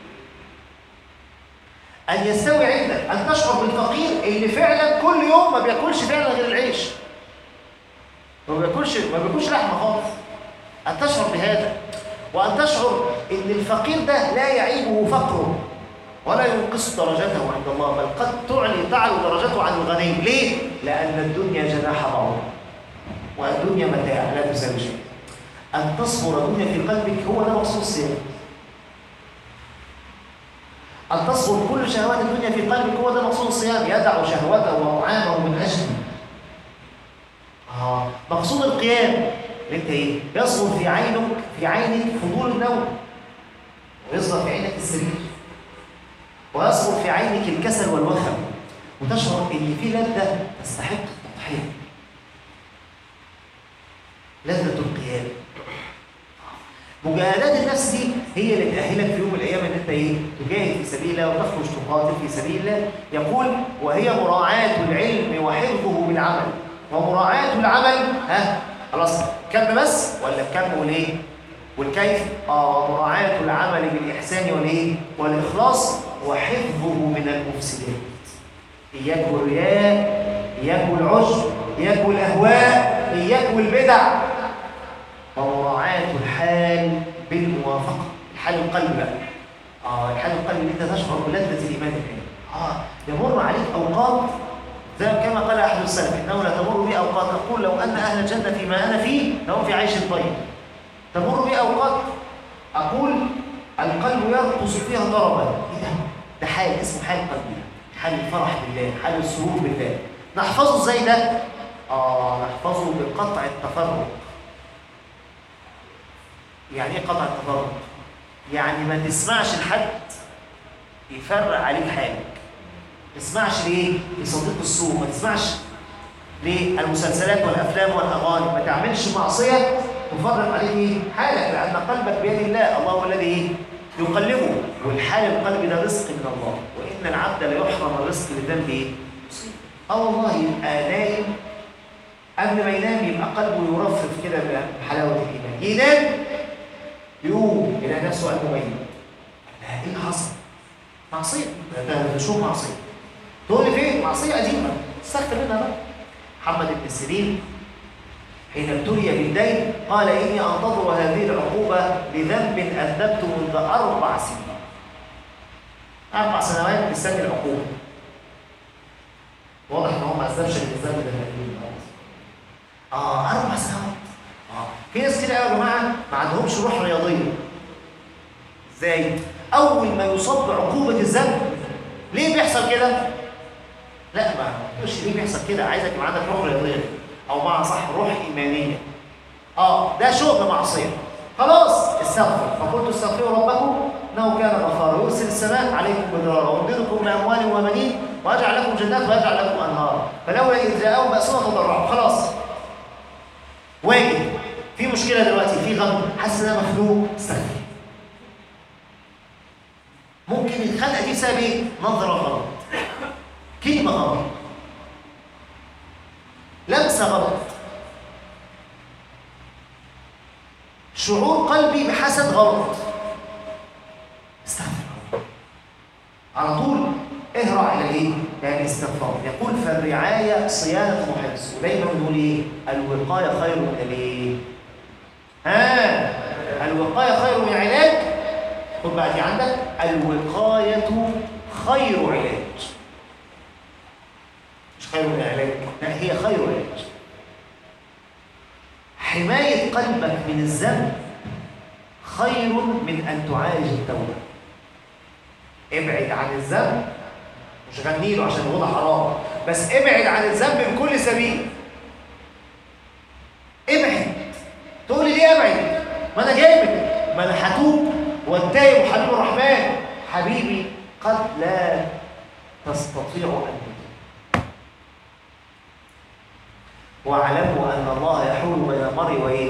ان يستوي عندك ان تشعر بالفقير اللي فعلا كل يوم ما بياكلش فعلا غير العيش ما بياكلش ما بياكلش لحمه خالص ان تشعر بهذا وان تشعر ان الفقير ده لا يعيبه فقره ولا ينقص درجته عند الله بل قد تعلي تعلو درجته عن الغني ليه لان الدنيا جناح بعوض والدنيا متاع لا تساوي شيء ان تصبر الدنيا في قلبك هو ده مقصود الصيام أن تصبر كل شهوات الدنيا في قلبك هو ده مقصود الصيام يدع شهوته وطعامه من أجله آه. مقصود القيام انت ايه يصبر في عينك في عينك فضول النوم ويصبر في عينك السرير ويصبر في عينك الكسل والوخم وتشعر ان في لذه تستحق التضحيه لذه القيام مجاهدات النفس دي هي اللي تأهلك في يوم من الأيام إن أنت إيه؟ تجاهد في سبيل الله وتخرج تقاتل في سبيل الله يقول وهي مراعاة العلم وحفظه بالعمل ومراعاة العمل ها خلاص كم بس ولا الكم والإيه؟ والكيف؟ آه مراعاة العمل بالإحسان والإيه؟ والإخلاص وحفظه من المفسدات إياك الرياء إياك العجب إياك الأهواء إياك البدع ومراعاة الحال بالموافقة الحال القلب بقى آه الحال القلب اللي انت تشعر بلذة الإيمان الحين آه يمر عليك أوقات زي كما قال أحد السلف إنه لا تمر بي أوقات أقول لو أن أهل الجنة فيما أنا فيه لهم في عيش طيب تمر بي أوقات أقول القلب يرقص فيها ضربا إيه ده؟ ده حال اسمه حال قلبي حال الفرح بالله حال السرور بالله نحفظه ازاي ده؟ آه نحفظه بقطع التفرق يعني ايه قطع التفرق يعني ما تسمعش لحد يفرق عليك حالك ما تسمعش ليه لصديق السوء ما تسمعش للمسلسلات والافلام والاغاني ما تعملش معصيه تفرق عليك ايه حالك لان قلبك بيد الله الله هو الذي ايه يقلبه والحال القلب ده رزق من الله وان العبد لا يحرم الرزق لذنب ايه اه والله يبقى نايم قبل ما ينام يبقى قلبه يرفرف كده بحلاوه الايمان ينام يقوم الى نفسه قلبه ميت ايه اللي حصل؟ معصيه ده شوف معصيه تقول لي فين؟ معصيه قديمه استغفر منها بقى محمد بن سيرين حين ابتلي بالدين قال إني أنتظر هذه العقوبة لذنب أذنبت منذ أربع سنين أربع سنوات مستني العقوبة واضح إن هو ما أذنبش الذنب ده آه أربع سنوات آه في ناس كتير قوي يا جماعة ما عندهمش روح رياضية إزاي؟ أول ما يصاب بعقوبة الذنب ليه بيحصل كده؟ لا ما مش ليه بيحصل كده عايزك يبقى عندك روح رياضية أو مع صح روح إيمانية اه ده شغل معصية خلاص استغفر فقلت استغفروا ربكم انه كان غفارا يرسل السماء عليكم مدرارا ويمددكم باموال وبنين ويجعل لكم جنات ويجعل لكم انهارا فلولا اذ جاءهم باسنا تضرعوا خلاص واجب في مشكله دلوقتي في غم حاسس ان انا مخنوق استغفر ممكن الخنقه دي بسبب ايه؟ نظره غلط كلمه غلط لمسه غلط شعور قلبي بحسد غلط استغفر على طول اهرع الى الايه؟ الى الاستغفار يقول فالرعايه صيانه وحفظ ودايما نقول ايه؟ الوقايه خير من الايه؟ ها الوقايه خير من العلاج خد بقى دي عندك الوقايه خير علاج مش خير من العلاج لا هي خير علاج حماية قلبك من الذنب خير من أن تعالج التوبة ابعد عن الذنب مش غني له عشان الوضع حرام بس ابعد عن الذنب بكل سبيل ابعد تقول لي ليه ابعد ما انا جامد ما انا هتوب وانتهي وحبيب الرحمن حبيبي قد لا تستطيع ان واعلموا ان الله يحول بين المرء وايه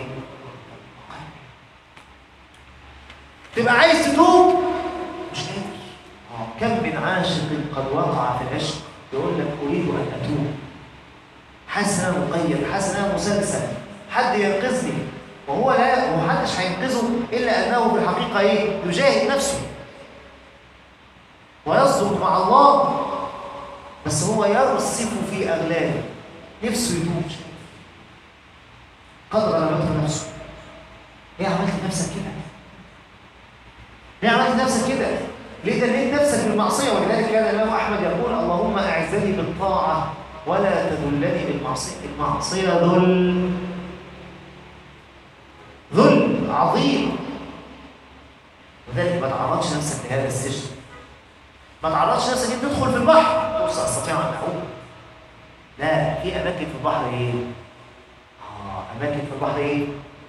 تبقى عايز تتوب مش قادر كم من عاشق قد وقع في العشق يقول لك اريد ان اتوب حاسس انا مقيد حاسس انا مسلسل حد ينقذني وهو لا ومحدش هينقذه الا انه في الحقيقه ايه يجاهد نفسه ويصدق مع الله بس هو يرصف في اغلاله نفسه يتوب قد غلبته نفسه ليه عملت نفسك كده ليه عملت نفسك كده ليه دليت نفسك بالمعصيه ولذلك كان الامام احمد يقول اللهم اعزني بالطاعه ولا تذلني بالمعصيه المعصيه ذل ذل عظيم وذلك ما تعرضش نفسك لهذا السجن ما تعرضش نفسك ان تدخل في البحر تقول ساستطيع ان اعوم لا في اماكن في البحر ايه اماكن في البحر ايه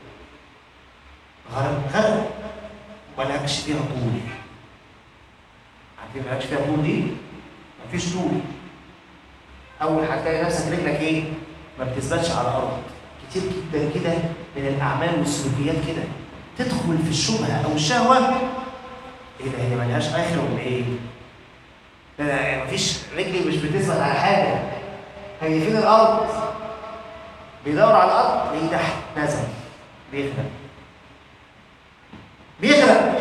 غرق غرق مالكش فيها طول عارفين مالكش فيها طول دي مفيش طول اول هتلاقي نفسك رجلك ايه ما بتثبتش على الارض كتير جدا كده من الاعمال والسلوكيات كده تدخل في الشبهه او الشهوه ايه ده هي ملهاش اخر ولا ايه ده يعني مفيش رجلي مش بتثبت على حاجه هي فين الارض بيدور على الارض ليه تحت نزل بيغرق بيغرق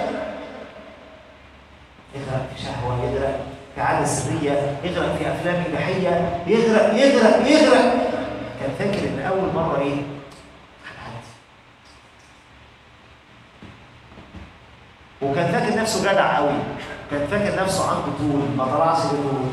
يغرق في شهوه يغرق في عاده سريه يغرق في افلام اباحيه يغرق يغرق يغرق كان فاكر ان اول مره ايه وكان فاكر نفسه جدع قوي كان فاكر نفسه عنده طول ما طلعش بطول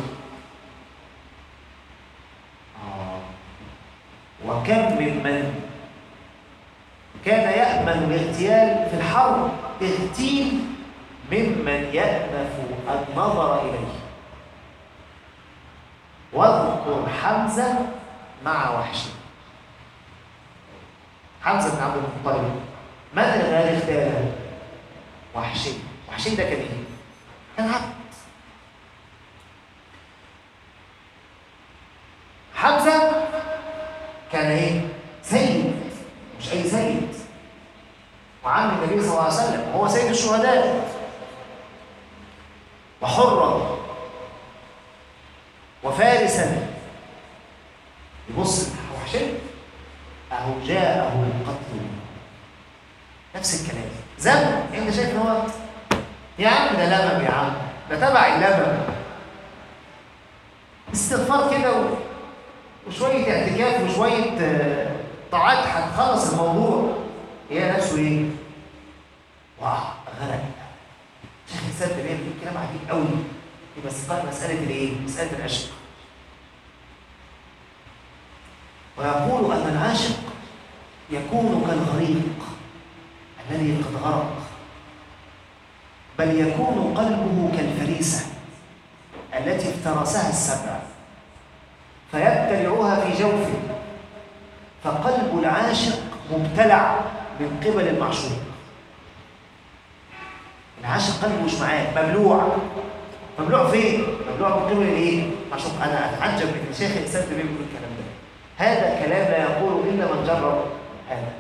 وكم ممن كان يأمن الاغتيال في الحرب اغتيل ممن يأنف النظر إليه واذكر حمزة مع وحشي حمزة بن عبد المطلب من الذي اغتاله؟ وحشي وحشي ده كان ايه؟ كان عبد حمزة كان ايه؟ سيد مش اي سيد وعم النبي صلى الله عليه وسلم وهو سيد الشهداء وحرا وفارسا يبص وحشين اهو جاءه القتل نفس الكلام ذنب انت شايف ان هو يا عم ده لمم يا عم ده تبع اللمم استغفار كده و... وشويه اعتكاف وشويه طاعات هتخلص الموضوع هي نفسه ايه؟ واو غرق شيخ الاسلام تيميه بيقول كلام عجيب قوي في بس مساله الايه؟ مساله العشق ويقول ان العاشق يكون كالغريق الذي قد غرق بل يكون قلبه كالفريسه التي افترسها السبع فيبتلعها في جوفه فقلب العاشق مبتلع من قبل المعشوق العاشق قلبه مش معاه مبلوع مبلوع فين؟ مبلوع من قبل الايه؟ معشوق انا اتعجب ان شيخ الاسلام تيميه بيقول الكلام ده هذا كلام لا يقوله الا من جرب هذا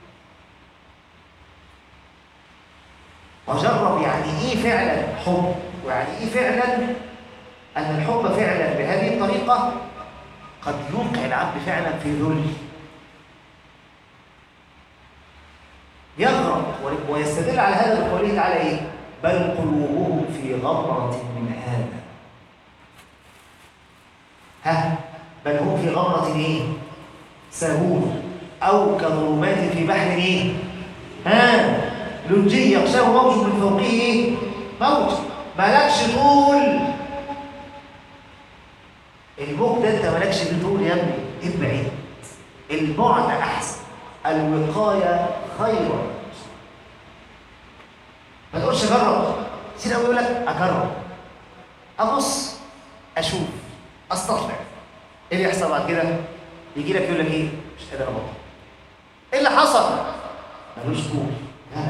وجرب يعني ايه فعلا حب ويعني ايه فعلا ان الحب فعلا بهذه الطريقه قد يوقع العبد فعلا في ذل يغرق ويستدل على هذا بقوله تعالى ايه بل قلوبهم في غمرة من هذا ها بل هم في غمرة ايه ساهون او كظلمات في بحر ايه ها لجي يغشاه موج من فوقه ايه موج مالكش طول الموج ده انت مالكش فيه طول يا ابني ابعد البعد احسن الوقايه خير ما تقولش جرب كتير قوي يقول لك اجرب ابص اشوف استطلع ايه اللي يحصل بعد كده يجي لك يقول لك ايه مش قادر ابطل ايه اللي حصل ملوش طول لا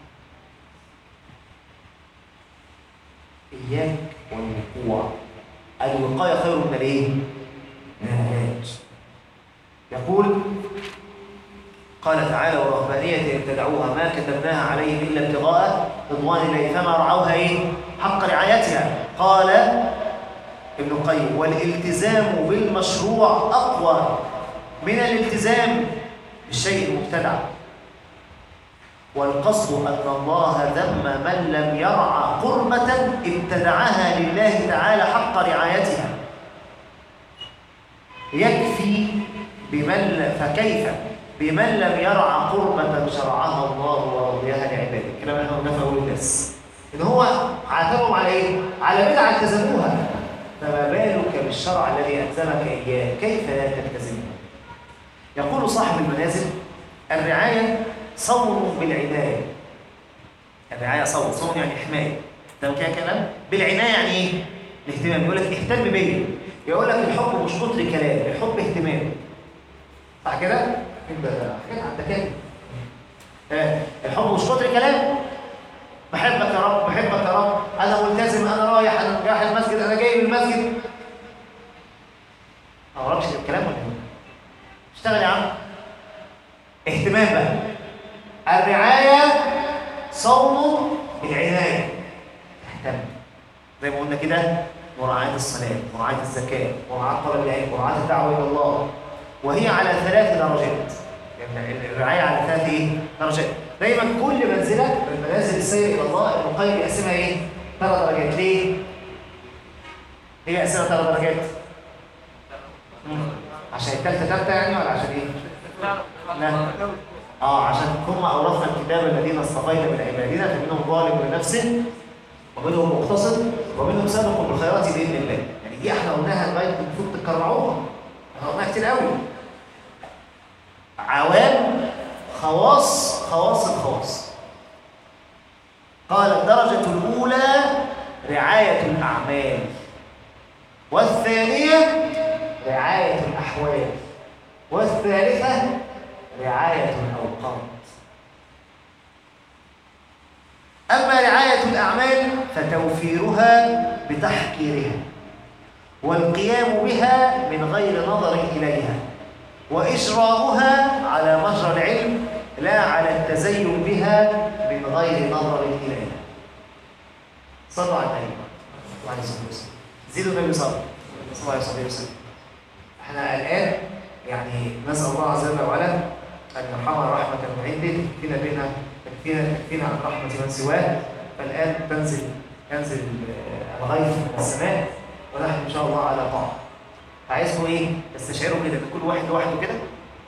اياك والوقوع الوقايه خير من الايه من العلاج يقول قال تعالى ورهبانية ابتدعوها ما كتبناها عليهم إلا ابتغاء رضوان الله فما رعوها إيه؟ حق رعايتها قال ابن القيم والالتزام بالمشروع أقوى من الالتزام بالشيء المبتدع والقصد أن الله ذم من لم يرعى قربة ابتدعها لله تعالى حق رعايتها يكفي بمن فكيف بمن لم يرعى قربة شرعها الله ورضيها لعباده الكلام اللي احنا قلناه في اول الناس ان هو عاتبهم على ايه؟ على بدعه التزموها فما بالك بالشرع الذي الزمك اياه كيف لا تلتزمه؟ يقول صاحب المنازل الرعايه صون بالعنايه الرعايه صون صون يعني حمايه ده كده كلام بالعنايه يعني ايه؟ الاهتمام يقول لك اهتم بيا يقول لك الحب مش كتر كلام الحب اهتمام صح كده؟ انت حاجات عندك كده الحب مش كتر كلام بحبك يا رب بحبك يا رب انا ملتزم انا رايح انا رايح المسجد انا جاي من المسجد ما وراكش الكلام ولا ايه؟ اشتغل يا عم اهتمام بقى الرعايه صوم بالعنايه اهتم زي ما قلنا كده مراعاة الصلاة، مراعاة الزكاة، مراعاة طلب العلم، مراعاة الدعوة إلى الله، وهي على ثلاث درجات يعني الرعايه على ثلاث ايه درجات دايما كل منزله من منازل السير الى الله ابن القيم يقسمها ايه ثلاث درجات ليه ليه يقسمها ثلاث درجات عشان الثالثه ثالثه يعني ولا عشان ايه لا اه عشان هم اورثنا الكتاب الذين اصطفينا من عبادنا فمنهم ظالم لنفسه ومنهم مقتصد ومنهم سابق بالخيرات باذن الله يعني دي احنا قلناها لغايه المفروض تكرروها احنا قلناها كتير قوي عوام خواص خواص الخواص قال الدرجة الأولى رعاية الأعمال والثانية رعاية الأحوال والثالثة رعاية الأوقات أما رعاية الأعمال فتوفيرها بتحقيرها والقيام بها من غير نظر إليها وإجراؤها على مجرى العلم لا على التزين بها من غير نظر إليها صلوا على النبي وعليه الصلاة والسلام زيدوا النبي صلى الله عليه وسلم احنا الآن يعني نسأل الله عز وجل أن يرحمنا رحمة من عنده تكفينا بنا تكفينا تكفينا عن رحمة من سواه فالآن تنزل ينزل الغيث من السماء ونحن إن شاء الله على طاعة عايزكم ايه تستشعروا كده كل واحد لوحده كده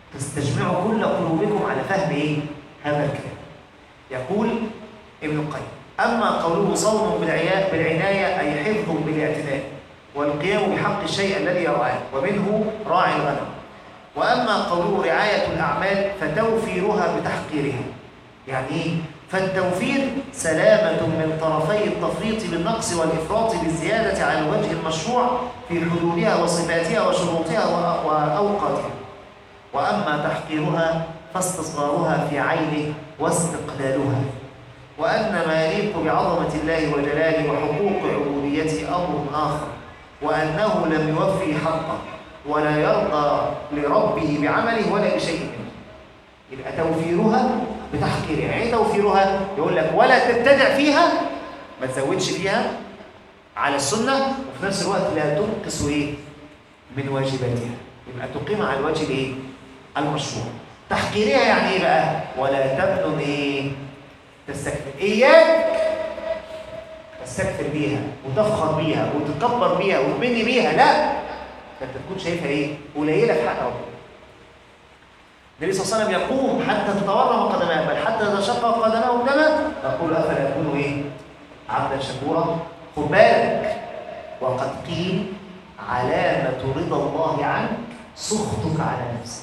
تستجمعوا كل قلوبكم على فهم ايه هذا الكلام يقول ابن القيم اما قوله صوم بالعنايه اي حفظ بالاعتناء والقيام بحق الشيء الذي يرعاه ومنه راعي الغنم واما قوله رعايه الاعمال فتوفيرها بتحقيرها يعني ايه فالتوفير سلامة من طرفي التفريط بالنقص والإفراط بالزيادة على الوجه المشروع في حدودها وصفاتها وشروطها وأوقاتها وأما تحقيرها فاستصغارها في عينه واستقلالها وأن ما يليق بعظمة الله وجلاله وحقوق عبوديته أمر آخر وأنه لم يوفي حقه ولا يرضى لربه بعمله ولا بشيء منه يبقى توفيرها بتحقيرها يعني ايه توفيرها يقول لك ولا تبتدع فيها ما تزودش فيها على السنة وفي نفس الوقت لا تنقص ايه من واجباتها يبقى تقيم على الوجه الايه المشروع تحقيرها يعني ايه بقى ولا تبنن ايه تستكبر اياك تستكثر بيها وتفخر بيها وتتكبر بيها وتمني بيها لا فانت تكون شايفها ايه قليله في حق ربنا النبي صلى الله عليه وسلم يقوم حتى تتورم قدماه بل حتى تشقق قدماه دما يقول افلا يكون ايه عبدا شكورا خد بالك وقد قيل علامه رضا الله عنك سخطك على نفسك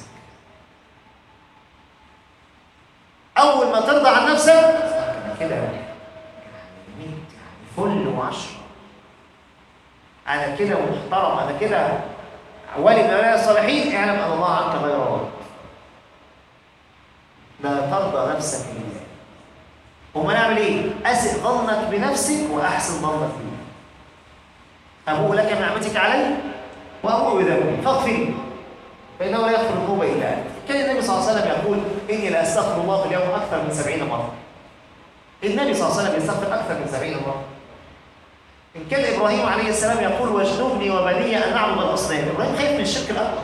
اول ما ترضى عن نفسك كده يعني فل وعشرة انا كده محترم انا كده ولي من اولياء الصالحين اعلم ان الله عنك غير راضي لا ترضى نفسك لله وما نعمل ايه اسئ ظنك بنفسك واحسن ظنك بي ابوء لك نعمتك علي وابوء بذنبي فاغفر لي فانه لا يغفر الذنوب الا انت كان النبي صلى الله عليه وسلم يقول اني لاستغفر الله في اليوم اكثر من سبعين مره النبي صلى الله عليه وسلم يستغفر اكثر من سبعين مره ان كان ابراهيم عليه السلام يقول واجنبني وبني ان نعبد الاصنام ابراهيم خايف من الشرك الاكبر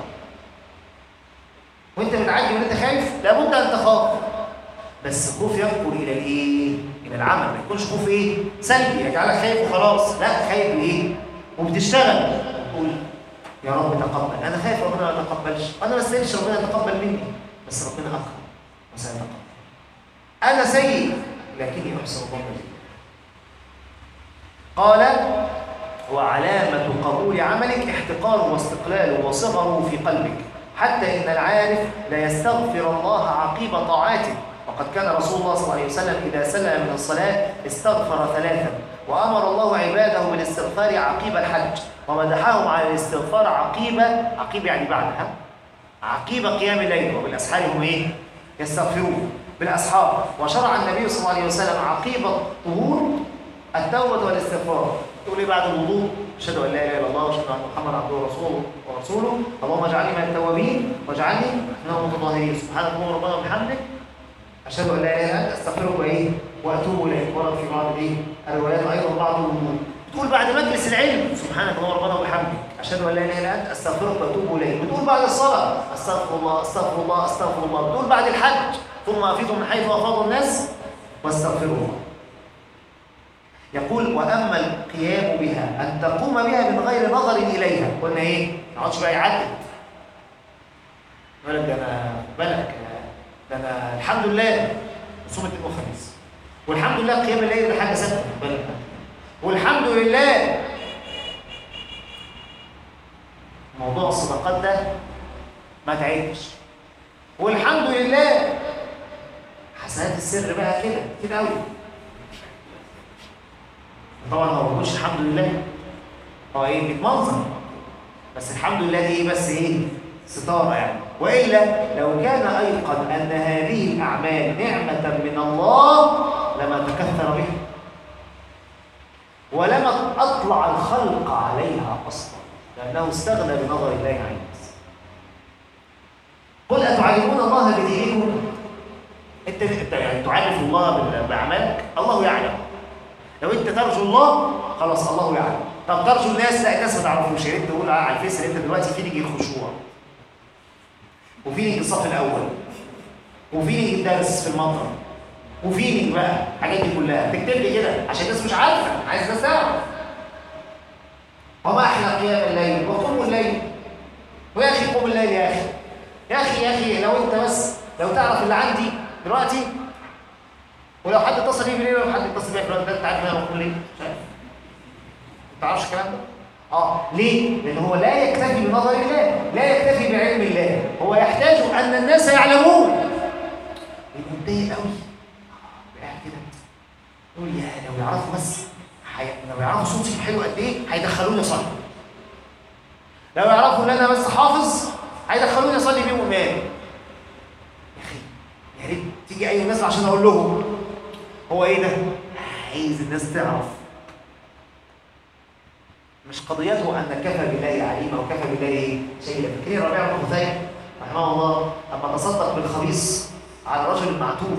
وانت متعجب ان انت خايف لابد ان تخاف بس خوف يقبل الى الايه الى العمل ما يكونش خوف ايه سلبي يجعلك خايف وخلاص لا خايف بايه وبتشتغل تقول يا رب تقبل انا خايف ربنا ما يتقبلش انا ما استاهلش ربنا يتقبل مني بس ربنا اكرم وسيتقبل انا سيء لكني احسن الظن به قال وعلامة قبول عملك احتقاره واستقلاله وصغره في قلبك حتى إن العارف لا يستغفر الله عقيب طاعاته وقد كان رسول الله صلى الله عليه وسلم إذا سلم من الصلاة استغفر ثلاثا وأمر الله عباده بالاستغفار عقيب الحج ومدحهم على الاستغفار عقيب عقيب يعني بعدها عقيب قيام الليل وبالأسحار هم إيه؟ يستغفرون بالأسحار وشرع النبي صلى الله عليه وسلم عقيب الطهور التوبة والاستغفار تقول لي بعد الوضوء أشهد أن لا إله إلا الله وأشهد أن محمدا عبده ورسوله ورسوله اللهم اجعلني من التوابين واجعلني من المتطهرين سبحانك اللهم ربنا وبحمدك أشهد أن لا إله إلا أنت أستغفرك وإيه وأتوب إليك ورد في بعض الإيه الروايات أيضا بعض الوضوء تقول بعد مجلس العلم سبحانك اللهم ربنا وبحمدك أشهد أن لا إله إلا أنت أستغفرك وأتوب إليك بتقول بعد الصلاة أستغفر الله أستغفر الله أستغفر الله بتقول بعد الحج ثم أفيضوا من حيث أفاض الناس واستغفروا الله يقول واما القيام بها ان تقوم بها من غير نظر اليها قلنا ايه ما اقعدش بقى يعدد يقول لك ده انا بالك ده انا الحمد لله صوم الاثنين والخميس والحمد لله قيام الليل ده حاجه ثابته بالك والحمد لله موضوع الصدقات ده ما تعيش والحمد لله حسنات السر بقى كده كده قوي طبعا ما بقولش الحمد لله هو ايه بيتمنظر بس الحمد لله دي ايه بس ايه ستاره يعني والا لو كان ايقن ان هذه الاعمال نعمه من الله لما تكثر بها ولما اطلع الخلق عليها اصلا لانه استغنى بنظر الله عن الناس قل اتعلمون الله بدينكم انت انت يعني تعرف الله باعمالك الله يعلم لو انت ترجو الله خلاص الله يعلم طب ترجو الناس لا الناس ما تعرفوش يعني انت تقول على الفيس انت دلوقتي في نيجي الخشوع وفي نيجي الصف الاول وفي نيجي الدرس في المطر وفي نيجي بقى الحاجات دي كلها تكتب لي كده عشان الناس مش عارفه عايز الناس تعرف وما احلى قيام الليل وقوم الليل ويا اخي قوم الليل يا اخي يا اخي يا اخي لو انت بس لو تعرف اللي عندي دلوقتي ولو حد اتصل بيه بالليل ولو حد اتصل بيه في الوقت ده انت عارف انا بقول ليه مش عارف ما تعرفش الكلام ده اه ليه لان هو لا يكتفي بنظر الله لا يكتفي بعلم الله هو يحتاج ان الناس يعلمون يبقى متضايق قوي قاعد كده يقول يا لو يعرفوا بس حي... لو يعرفوا صوتي حلو قد ايه هيدخلوني اصلي لو يعرفوا ان انا بس حافظ هيدخلوني اصلي بيهم امام يا اخي يا ريت تيجي اي ناس عشان اقول لهم هو ايه ده عايز الناس تعرف مش قضيته ان كفى بالله عليما وكفى بالله ايه شهيدا فاكرين ربيع بن خثيم رحمه الله لما تصدق بالخبيث على الرجل المعتوه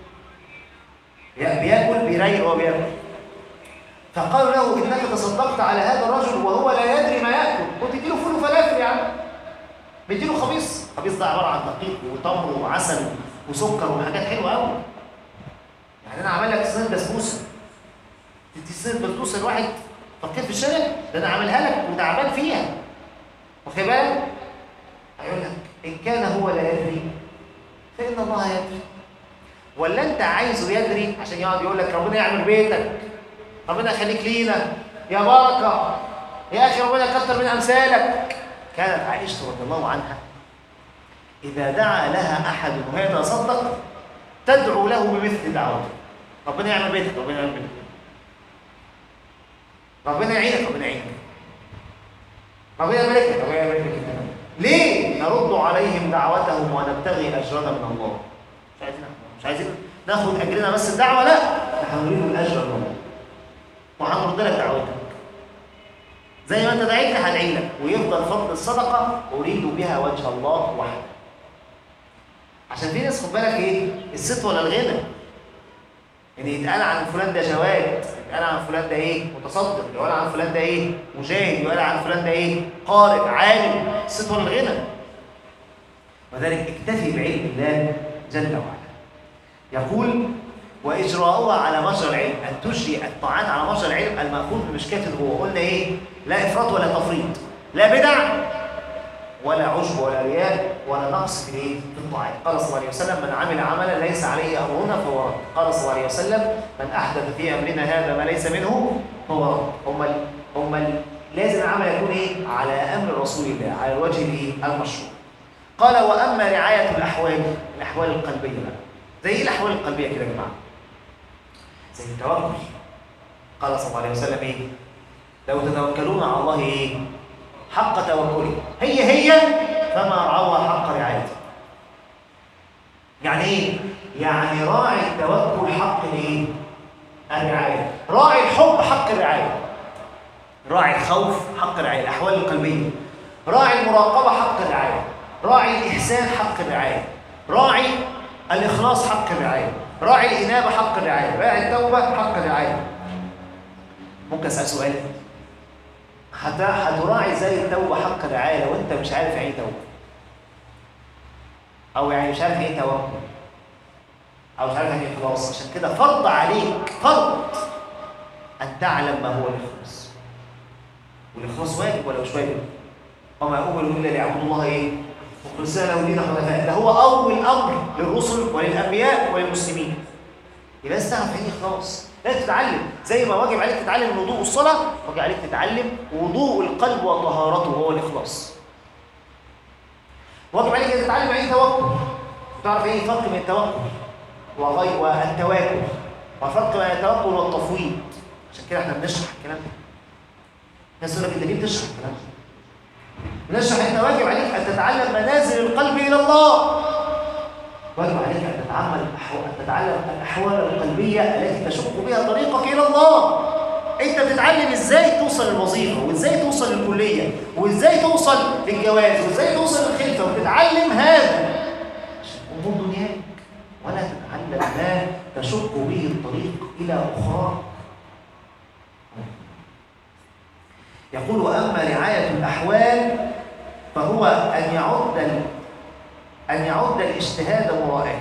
بياكل بيريق وهو بياكل فقالوا له انك تصدقت على هذا الرجل وهو لا يدري ما ياكل كنت تديله فول وفلافل يا عم بيديله خبيث خبيث ده عباره عن دقيق وتمر وعسل وسكر وحاجات حلوه قوي يعني انا عامل لك صينيه بسبوسه تدي صينيه بسبوسه لواحد فقير في الشارع ده انا عاملها لك وتعبان فيها واخد بالك هيقول لك ان كان هو لا يدري فان الله يدري ولا انت عايزه يدري عشان يقعد يقول لك ربنا يعمل بيتك ربنا يخليك لينا يا بركه يا اخي ربنا يكتر من امثالك كانت عائشه رضي الله عنها اذا دعا لها احد وهي تصدق تدعو له بمثل دعوته ربنا يعمل بيتك ربنا يعمل بيتك ربنا يعينك ربنا يعينك ربنا يبارك ربنا يبارك ليه نرد عليهم دعوتهم ونبتغي اجرنا من الله مش عايزين مش عايزين ناخد اجرنا بس الدعوه لا احنا نريد الاجر من الله وهنرد لك دعوتك زي ما انت دعيت لي هدعي لك ويفضل فضل الصدقه اريد بها وجه الله وحده عشان في ناس خد بالك ايه الست ولا الغنى ان يتقال عن فلان ده جواد يتقال عن فلان ده ايه متصدق يقال عن فلان ده ايه مجاهد يقال عن فلان ده ايه قارئ عالم الست ولا الغنى وذلك اكتفي بعلم الله جل وعلا يقول واجراؤها على مجرى العلم ان تجري الطاعات على مجرى العلم الماخوذ بمشكاه هو قلنا ايه لا افراط ولا تفريط لا بدع ولا عجب ولا رياء ولا نقص في الايه في الطاعات قال صلى الله عليه وسلم من عمل عملا ليس عليه امرنا فهو رد قال صلى الله عليه وسلم من احدث في امرنا هذا ما ليس منه فهو رد هم هم لازم العمل يكون ايه على امر رسول الله على الوجه الايه المشروع قال واما رعايه الاحوال الاحوال القلبيه بقى زي ايه الاحوال القلبيه كده يا جماعه زي التوكل قال صلى الله عليه وسلم ايه لو تتوكلون على الله ايه حق توكله هي هي فما رعوها حق رعايته يعني ايه يعني راعي التوكل حق الايه الرعايه راعي الحب حق الرعايه راعي الخوف حق الرعايه الاحوال القلبيه راعي المراقبه حق الرعايه راعي الاحسان حق الرعايه راعي الاخلاص حق الرعايه راعي الانابه حق الرعايه راعي التوبه حق الرعايه ممكن اسال سؤال هت... هتراعي زي التوبه حق الرعايه لو انت مش عارف يعني ايه توبه او يعني مش عارف ايه توكل او مش عارف يعني ايه اخلاص عشان كده فرض عليك فرض ان تعلم ما هو الاخلاص والاخلاص واجب ولا مش واجب وما امروا الا ليعبدوا الله ايه مخلصين له دين حنفاء ده هو اول امر للرسل وللانبياء وللمسلمين يبقى لازم تعرف يعني ايه اخلاص لازم تتعلم زي ما واجب عليك تتعلم الوضوء والصلاه واجب عليك تتعلم وضوء القلب وطهارته وهو الاخلاص واجب عليك تتعلم يعني توكل تعرف ايه الفرق بين التوكل وغير والتواكل والفرق بين التوكل والتفويض عشان كده احنا بنشرح الكلام ده الناس تقول لك انت ليه بتشرح الكلام ده نشرح انت واجب عليك ان تتعلم منازل القلب الى الله واجب عليك ان تتعامل ان تتعلم الاحوال القلبيه التي تشق بها طريقك الى الله انت بتتعلم ازاي توصل للوظيفه وازاي توصل للكليه وازاي توصل للجواز وازاي توصل للخلفه وتتعلم هذا عشان امور دنياك ولا تتعلم ما تشق به الطريق الى اخرى يقول واما رعايه الاحوال فهو ان يعد ان يعد الاجتهاد مرائاه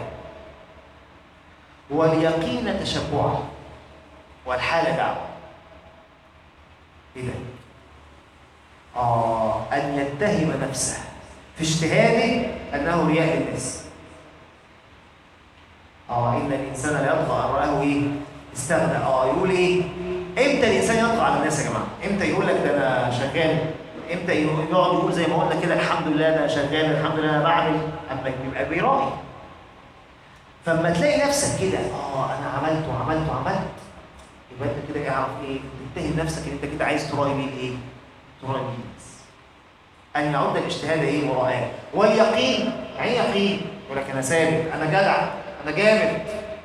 واليقين تشبعا والحال دعوه اذا آه أن يتهم نفسه في اجتهاده أنه رياء للناس اه إن الإنسان لا يطغى أن رآه إيه؟ استغنى اه يقول إيه؟ إمتى الإنسان يطغى على الناس يا جماعة؟ إمتى يقول لك ده أنا شغال؟ إمتى يقعد يقول زي ما قلنا كده الحمد لله ده شغال الحمد لله أنا بعمل أما يبقى بيراعي فلما تلاقي نفسك كده اه انا عملت وعملت وعملت يبقى انت كده اعرف ايه تتهم نفسك ان انت كده عايز تراعي مين ايه تراعي مين الناس ان يعد الاجتهاد ايه وراءه واليقين يعني ايه يقين يقول لك انا ثابت انا جدع انا جامد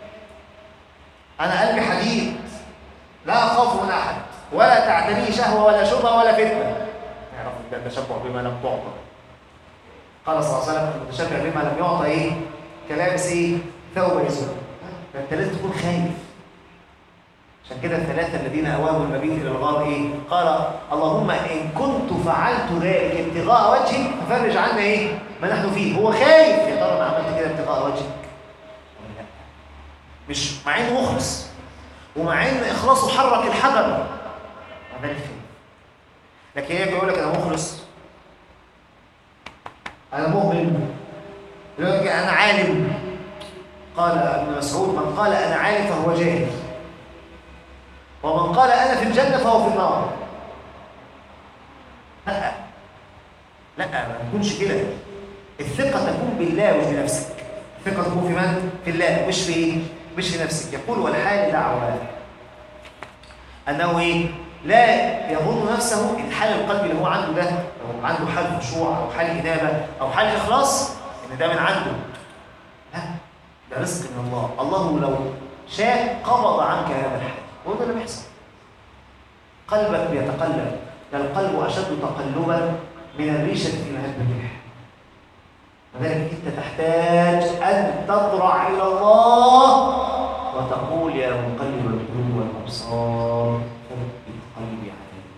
انا قلبي حديد لا اخاف من احد ولا تعتني شهوه ولا شبهه ولا فتنه يعرف ده التشبع بما لم تعطى قال صلى الله عليه وسلم المتشبع بما لم يعطى ايه كلابس ايه ثوب يسود فانت لازم تكون خايف عشان كده الثلاثة الذين أواهم المبيت إلى الغار إيه؟ قال اللهم إن كنت فعلت ذلك ابتغاء وجهك ففرج عنا إيه؟ ما نحن فيه هو خايف يا ترى أنا عملت كده ابتغاء وجهك ولا لا؟ مش مع إنه مخلص ومع إن إخلاصه حرك الحجر مع ذلك خايف لكن هي بيقول لك أنا مخلص أنا مؤمن يقول لك أنا عالم قال ابن مسعود من قال أنا عالم فهو جاهل ومن قال أنا في الجنة فهو في النار لا لا ما تكونش كده الثقة تكون بالله مش بنفسك الثقة تكون في من؟ في الله مش في إيه؟ مش في نفسك يقول والحال دعوة أنه إيه؟ لا يظن نفسه الحال القلبي اللي هو عنده ده أو عنده حال خشوع أو حال إنابة أو حال إخلاص إن ده من عنده لا ده رزق من الله الله لو شاء قبض عنك هذا الحال وده اللي بيحصل قلبك بيتقلب ده القلب أشد تقلبا من الريشة في مهب الريح لذلك أنت تحتاج أن تضرع إلى الله وتقول يا مقلب القلوب والأبصار ثبت قلبي عليك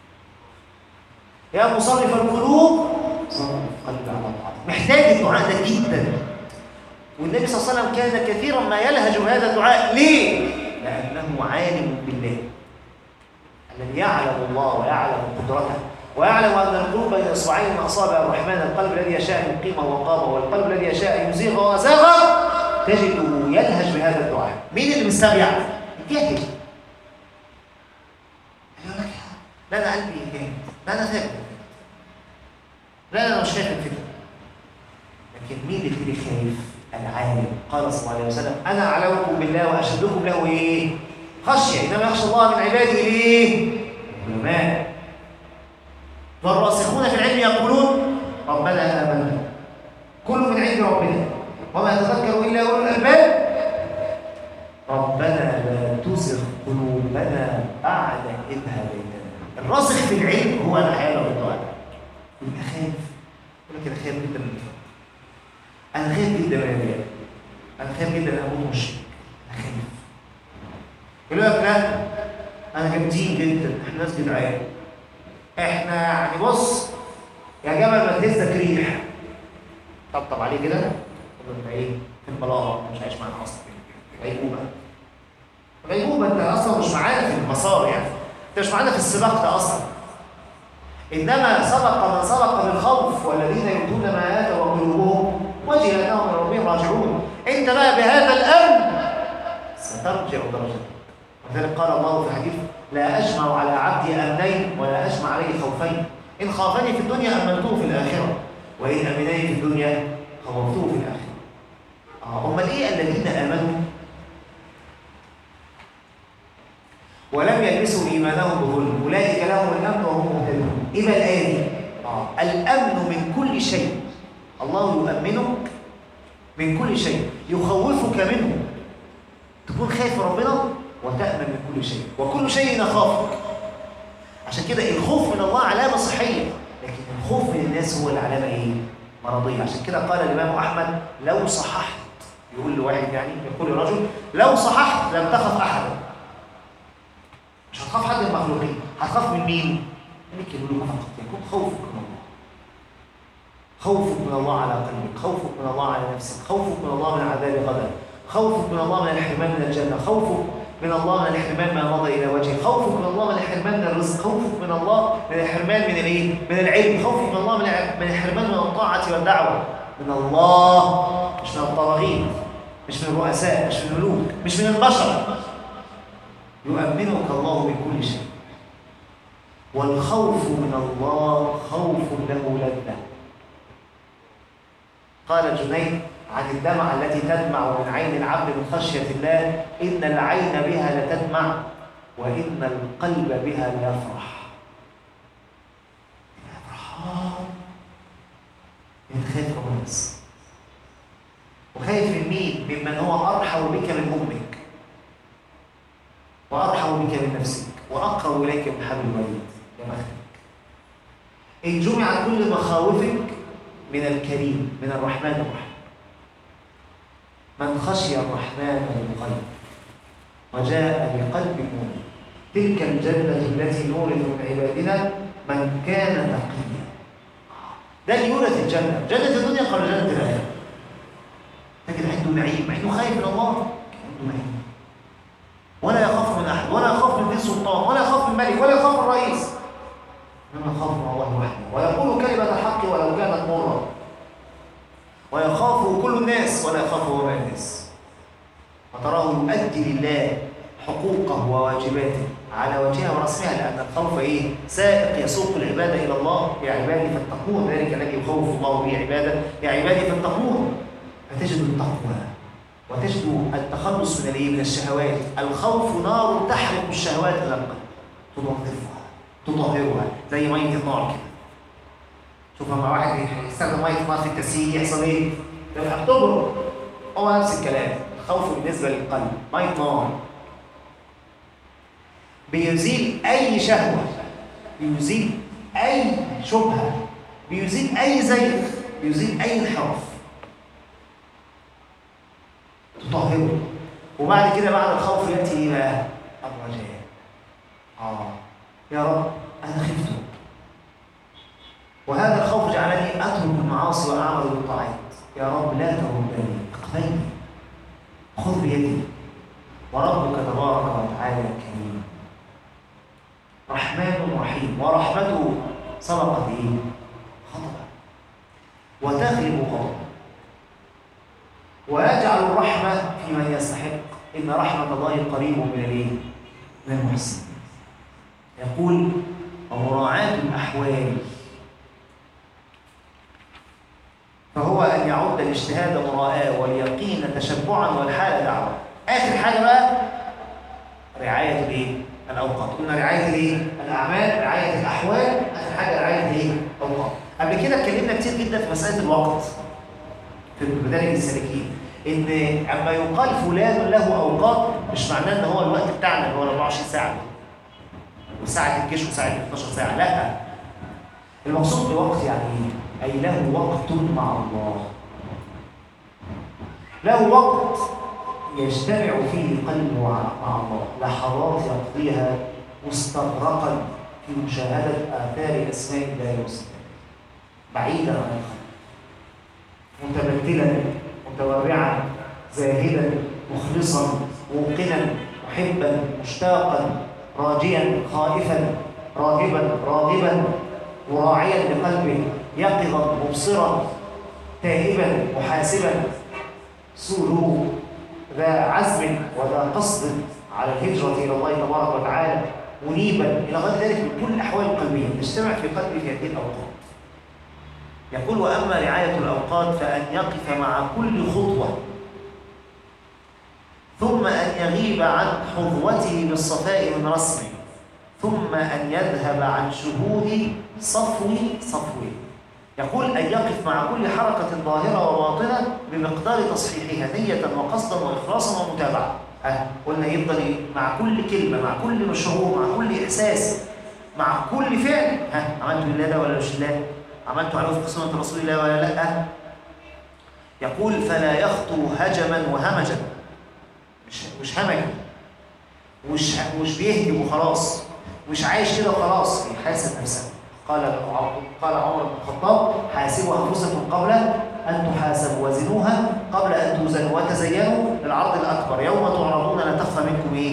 يا مصرف القلوب صرف قلبي على طاعتك محتاج الدعاء ده جدا والنبي صلى الله عليه وسلم كان كثيرا ما يلهج هذا الدعاء ليه؟ لأنه عالم بالله الذي يعلم الله ويعلم قدرته ويعلم أن القلوب بين إصبعين من أصابع الرحمن القلب الذي يشاء أن يقيمه وقامه والقلب الذي يشاء أن يزيغه وزاغه تجده يلهج بهذا الدعاء مين اللي مستبيع؟ الجاهل يقول لك لا أنا قلبي جاهل لا أنا ثابت لا أنا مش خايف من الفتنة لكن مين اللي فيه خايف؟ العالم قال صلى الله عليه وسلم انا اعلمكم بالله واشدكم له ايه خشيه انما يخشى الله من عباده ايه العلماء والراسخون في العلم يقولون ربنا امنا كل من عند ربنا وما يتذكر الا اولو الالباب ربنا لا تزغ قلوبنا بعد اذ هديتنا الراسخ في العلم هو الحياه والدعاء يبقى خايف يقول لك انا خايف جدا من الفتنه انا خايف جدا من الرياء انا خايف جدا ان اموت مشرك انا خايف يقول لك لا انا جامدين جدا احنا ناس جدعان احنا يعني بص يا جبل ما تهزك ريح طبطب عليه كده تقول له انت ايه في البلاغه مش عايش معانا اصلا غيبوبه غيبوبه انت اصلا مش معانا في المسار يعني انت مش معانا في السباق ده اصلا انما سبق من سبق بالخوف والذين يؤتون ما اتوا وقلوبهم وجهه انهم من ربهم راجعون انت بقى بهذا الامن سترجع درجتك ولذلك قال الله في حديث لا اجمع على عبدي امنين ولا اجمع عليه خوفين ان خافني في الدنيا امنته في الاخره وان امنني في الدنيا خوفته في الاخره اه امال ايه الذين امنوا ولم يلبسوا ايمانهم بظلم اولئك لهم الامن وهم مهتدون ايه بقى الايه دي اه الامن من كل شيء الله يؤمنك من كل شيء يخوفك منه تكون خايف ربنا وتأمن من كل شيء وكل شيء يخافك عشان كده الخوف من الله علامة صحية لكن الخوف من الناس هو العلامة ايه؟ مرضية عشان كده قال الإمام أحمد لو صححت يقول لواحد يعني يقول لرجل لو صححت لم تخف أحدا مش هتخاف حد من المخلوقين هتخاف من مين؟ منك يقول فقط يكون خوفك من الله خوفك من الله على قلبك خوفك من الله على نفسك خوفك من الله من عذاب غدا خوفك من الله من الحرمان من الجنة خوفك من الله من الحرمان ما مضى الى وجهه خوفك من الله من الحرمان من الرزق خوفك من الله من الحرمان من الايه من العلم خوفك من الله من الع- من الحرمان من الطاعه والدعوه من الله مش من الطواغيت مش من الرؤساء مش من الملوك مش من البشر يؤمنك الله من كل شيء والخوف من الله خوف له لذة قال جنيد عن الدمعة التي تدمع من عين العبد من خشية الله إن العين بها لتدمع وإن القلب بها ليفرح فرحان من خايف ربنا بس وخايف من مين؟ ممن هو أرحم بك من أمك وأرحم بك من نفسك وأقرب إليك من حبل الوريد يا بختك إن جمع كل مخاوفك من الكريم من الرحمن الرحيم من خشي الرحمن بالقلب وجاء بقلب منيب تلك الجنة التي نورث من عبادنا من كان تقيا ده اللي يورث الجنة جنة الدنيا قبل جنة الآخرة لكن عنده نعيم عنده خايف من الله عنده نعيم ولا يخاف من احد ولا يخاف من ذي السلطان ولا يخاف من الملك ولا يخاف من الرئيس انما يخاف من الله وحده ويقول كلمه الحق ولو كانت مرا ويخافه كل الناس ولا يخافه ولا الناس وتراه يؤدي لله حقوقه وواجباته على وجهها ورسمها لان الخوف ايه؟ سائق يسوق العباده الى الله يا عبادي فاتقون ذلك الذي يخوف الله به عباده يا عبادي فاتقون فتجد التقوى وتجد التخلص من الايه؟ من الشهوات الخوف نار تحرق الشهوات الى القلب تنظفها تطهرها زي ميه النار كده شوف لما واحد يستخدم ميه النار في التسييل يحصل ايه؟ يبقى بتبرد هو نفس الكلام الخوف بالنسبه للقلب ميه نار بيزيل اي شهوه بيزيل اي شبهه بيزيل اي زيغ بيزيل اي انحراف تطهره وبعد كده بعد الخوف ياتي ايه بقى؟ الرجاء اه يا رب انا خفت وهذا الخوف جعلني اترك المعاصي واعمل بالطاعات يا رب لا تردني اقبلني خذ بيدي وربك تبارك وتعالى كريم رحمن رحيم ورحمته سبقت ايه؟ خطبه وتغلب غضبه ويجعل الرحمة في من يستحق إن رحمة الله قريب من الايه؟ من المحسنين يقول ومراعاة الأحوال فهو أن يعد الاجتهاد مراءة واليقين تشبعا والحال دعوة آخر حاجة بقى رعاية الايه؟ الأوقات قلنا رعاية الايه؟ الأعمال رعاية الأحوال آخر حاجة رعاية الايه؟ الأوقات قبل كده اتكلمنا كتير جدا في مسألة الوقت في مدارج السالكين ان اما يقال فلان له اوقات مش معناه ان هو الوقت بتاعنا اللي هو 24 ساعه وساعه الجيش وساعه 12 ساعه لا المقصود بوقت يعني ايه؟ اي له وقت مع الله له وقت يجتمع فيه قلبه مع الله لحظات يقضيها مستغرقا في مشاهده اثار اسماء الله وصفاته بعيدا عن الخلق متبتلا متورعا زاهدا مخلصا موقنا محبا مشتاقا راجيا خائفا راغبا راغبا مراعيا لقلبه يقظا مبصرا تائبا محاسبا سلوك ذا عزم وذا قصد على الهجرة إلى الله تبارك وتعالى منيبا إلى غير ذلك من كل الأحوال القلبية تجتمع في قلبه في هذه الأوقات يقول وأما رعاية الأوقات فأن يقف مع كل خطوة ثم أن يغيب عن حظوته بالصفاء من رسمه ثم أن يذهب عن شهود صفو صفوه يقول أن يقف مع كل حركة ظاهرة وباطنة بمقدار تصحيحها نية وقصدا وإخلاصا ومتابعة أه قلنا يفضل مع كل كلمة مع كل مشروع مع كل إحساس مع كل فعل ها عملت بالله ده ولا مش الله عملت على وفق سنة رسول الله ولا لا يقول فلا يخطو هجما وهمجا مش مش همجا مش مش بيهجم وخلاص مش عايش كده وخلاص يحاسب نفسه قال قال عمر بن الخطاب حاسبوا انفسكم قبل ان تحاسبوا وزنوها قبل ان توزنوا وتزينوا للعرض الاكبر يوم تعرضون لا تخفى منكم ايه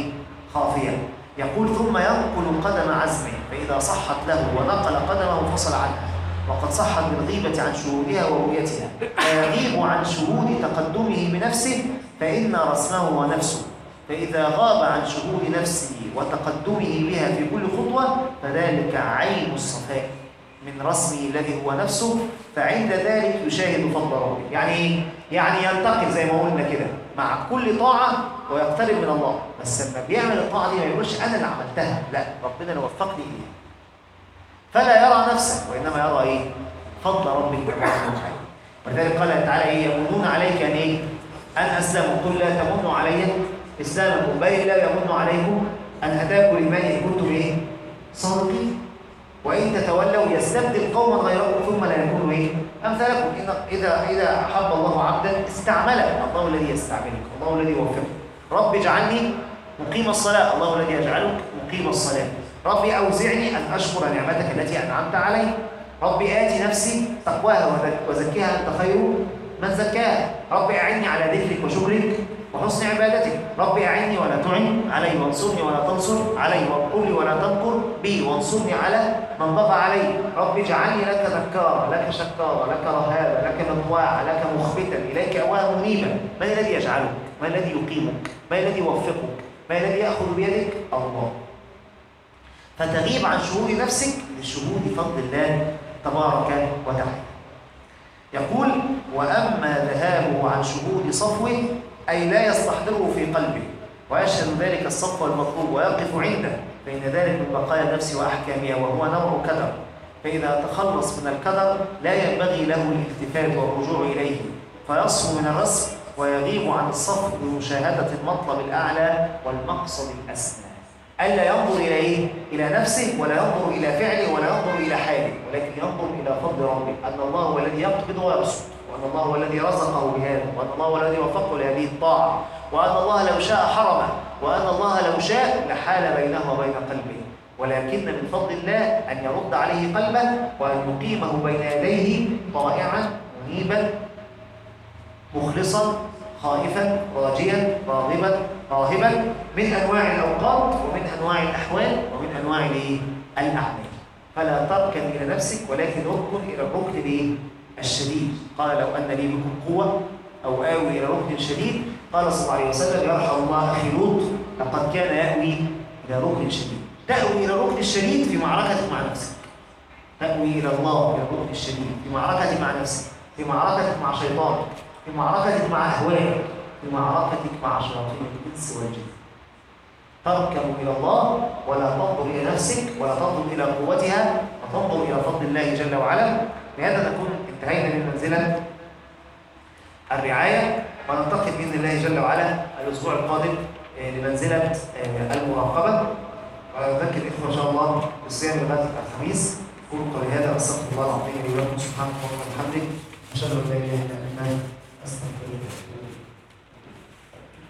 خافية يقول ثم ينقل قدم عزمه فإذا صحت له ونقل قدمه فصل عنها وقد صحت بالغيبة عن شهودها ورؤيتها فيغيب عن شهود تقدمه بنفسه فإن رسمه هو نفسه فإذا غاب عن شهود نفسه وتقدمه بها في كل خطوة فذلك عين الصفاء من رسمه الذي هو نفسه فعند ذلك يشاهد فضل ربه يعني ايه؟ يعني ينتقل زي ما قلنا كده مع كل طاعة ويقترب من الله بس لما بيعمل الطاعة دي ما يقولش أنا اللي عملتها لا ربنا اللي وفقني إليها فلا يرى نفسه وإنما يرى إيه؟ فضل ربه تبارك وتعالى ولذلك قال تعالى إيه يمنون عليك أن إيه؟ أن أسلموا قل لا تمنوا علي إسلامكم بل لا يمن عليكم أن هداكم الإيمان إن كنتم إيه؟ صادقين وإن تتولوا يستبدل قوما غيركم ثم لا يكونوا إيه؟ أمثالكم إن إذا إذا أحب الله عبدا استعمله الله الذي يستعملك الله الذي يوفقك رب اجعلني مقيم الصلاة الله الذي يجعلك مقيم الصلاة ربي أوزعني أن أشكر نعمتك التي أنعمت علي ربي آتي نفسي تقواها وزكيها أنت خير من زكاها ربي أعني على ذكرك وشكرك وحسن عبادتك ربي أعني ولا تعن علي وانصرني ولا تنصر علي وامكر لي ولا تمكر بي وانصرني على من بغى علي ربي اجعلني لك ذكارا لك شكارا لك رهابا لك مطواعا لك مخبتا إليك أواه منيبا من الذي يجعلك؟ ما الذي يقيمك؟ ما الذي يوفقك؟ ما الذي يأخذ بيدك؟ الله فتغيب عن شهود نفسك لشهود فضل الله تبارك وتعالى يقول وأما ذهابه عن شهود صفوه أي لا يستحضره في قلبه ويشهد ذلك الصف المطلوب ويقف عنده فإن ذلك من بقايا النفس وأحكامها وهو نوع كدر فإذا تخلص من الكدر لا ينبغي له الالتفات والرجوع إليه فيصفو من الرسم ويغيب عن الصف بمشاهدة المطلب الأعلى والمقصد الأسمى ألا ينظر إلى إيه؟ إلى نفسه ولا ينظر إلى فعله ولا ينظر إلى حاله ولكن ينظر إلى فضل ربه أن الله هو الذي يقبض ويبسط وأن الله هو الذي رزقه بهذا وأن الله هو الذي وفقه لهذه الطاعة وأن الله لو شاء حرمه وأن الله لو شاء لحال بينه وبين قلبه ولكن من فضل الله أن يرد عليه قلبه وأن يقيمه بين يديه طائعا منيبا مخلصا خائفا راجيا راغبا راهبا من أنواع الأوقات ومن أنواع الأحوال ومن أنواع الأعمال فلا تركن إلى نفسك ولكن اركن إلى الركن الشديد قال لو أن لي بكم قوة أو آوي إلى ركن شديد قال صلى الله عليه وسلم يرحم الله أخي لوط لقد كان يأوي إلى ركن شديد تأوي إلى الركن الشديد في معركتك مع نفسك تأوي إلى الله إلى الركن الشديد في معركتك مع نفسك في معركتك مع شيطانك في معركتك مع أهوائك في معركتك مع شياطين الإنس والجن تركب إلى الله ولا تنظر إلى نفسك ولا تنظر إلى قوتها وتنظر إلى فضل الله جل وعلا بهذا نكون انتهينا من منزلة الرعاية وننتقل بإذن الله جل وعلا الأسبوع القادم آه، لمنزلة آه، المراقبة وأذكر الإخوة إن شاء الله بالصيام لغاية الخميس أقول قولي هذا وأستغفر الله العظيم لي ولكم سبحانه وتعالى وبحمده أشهد أن لا إله إلا أنت أستغفرك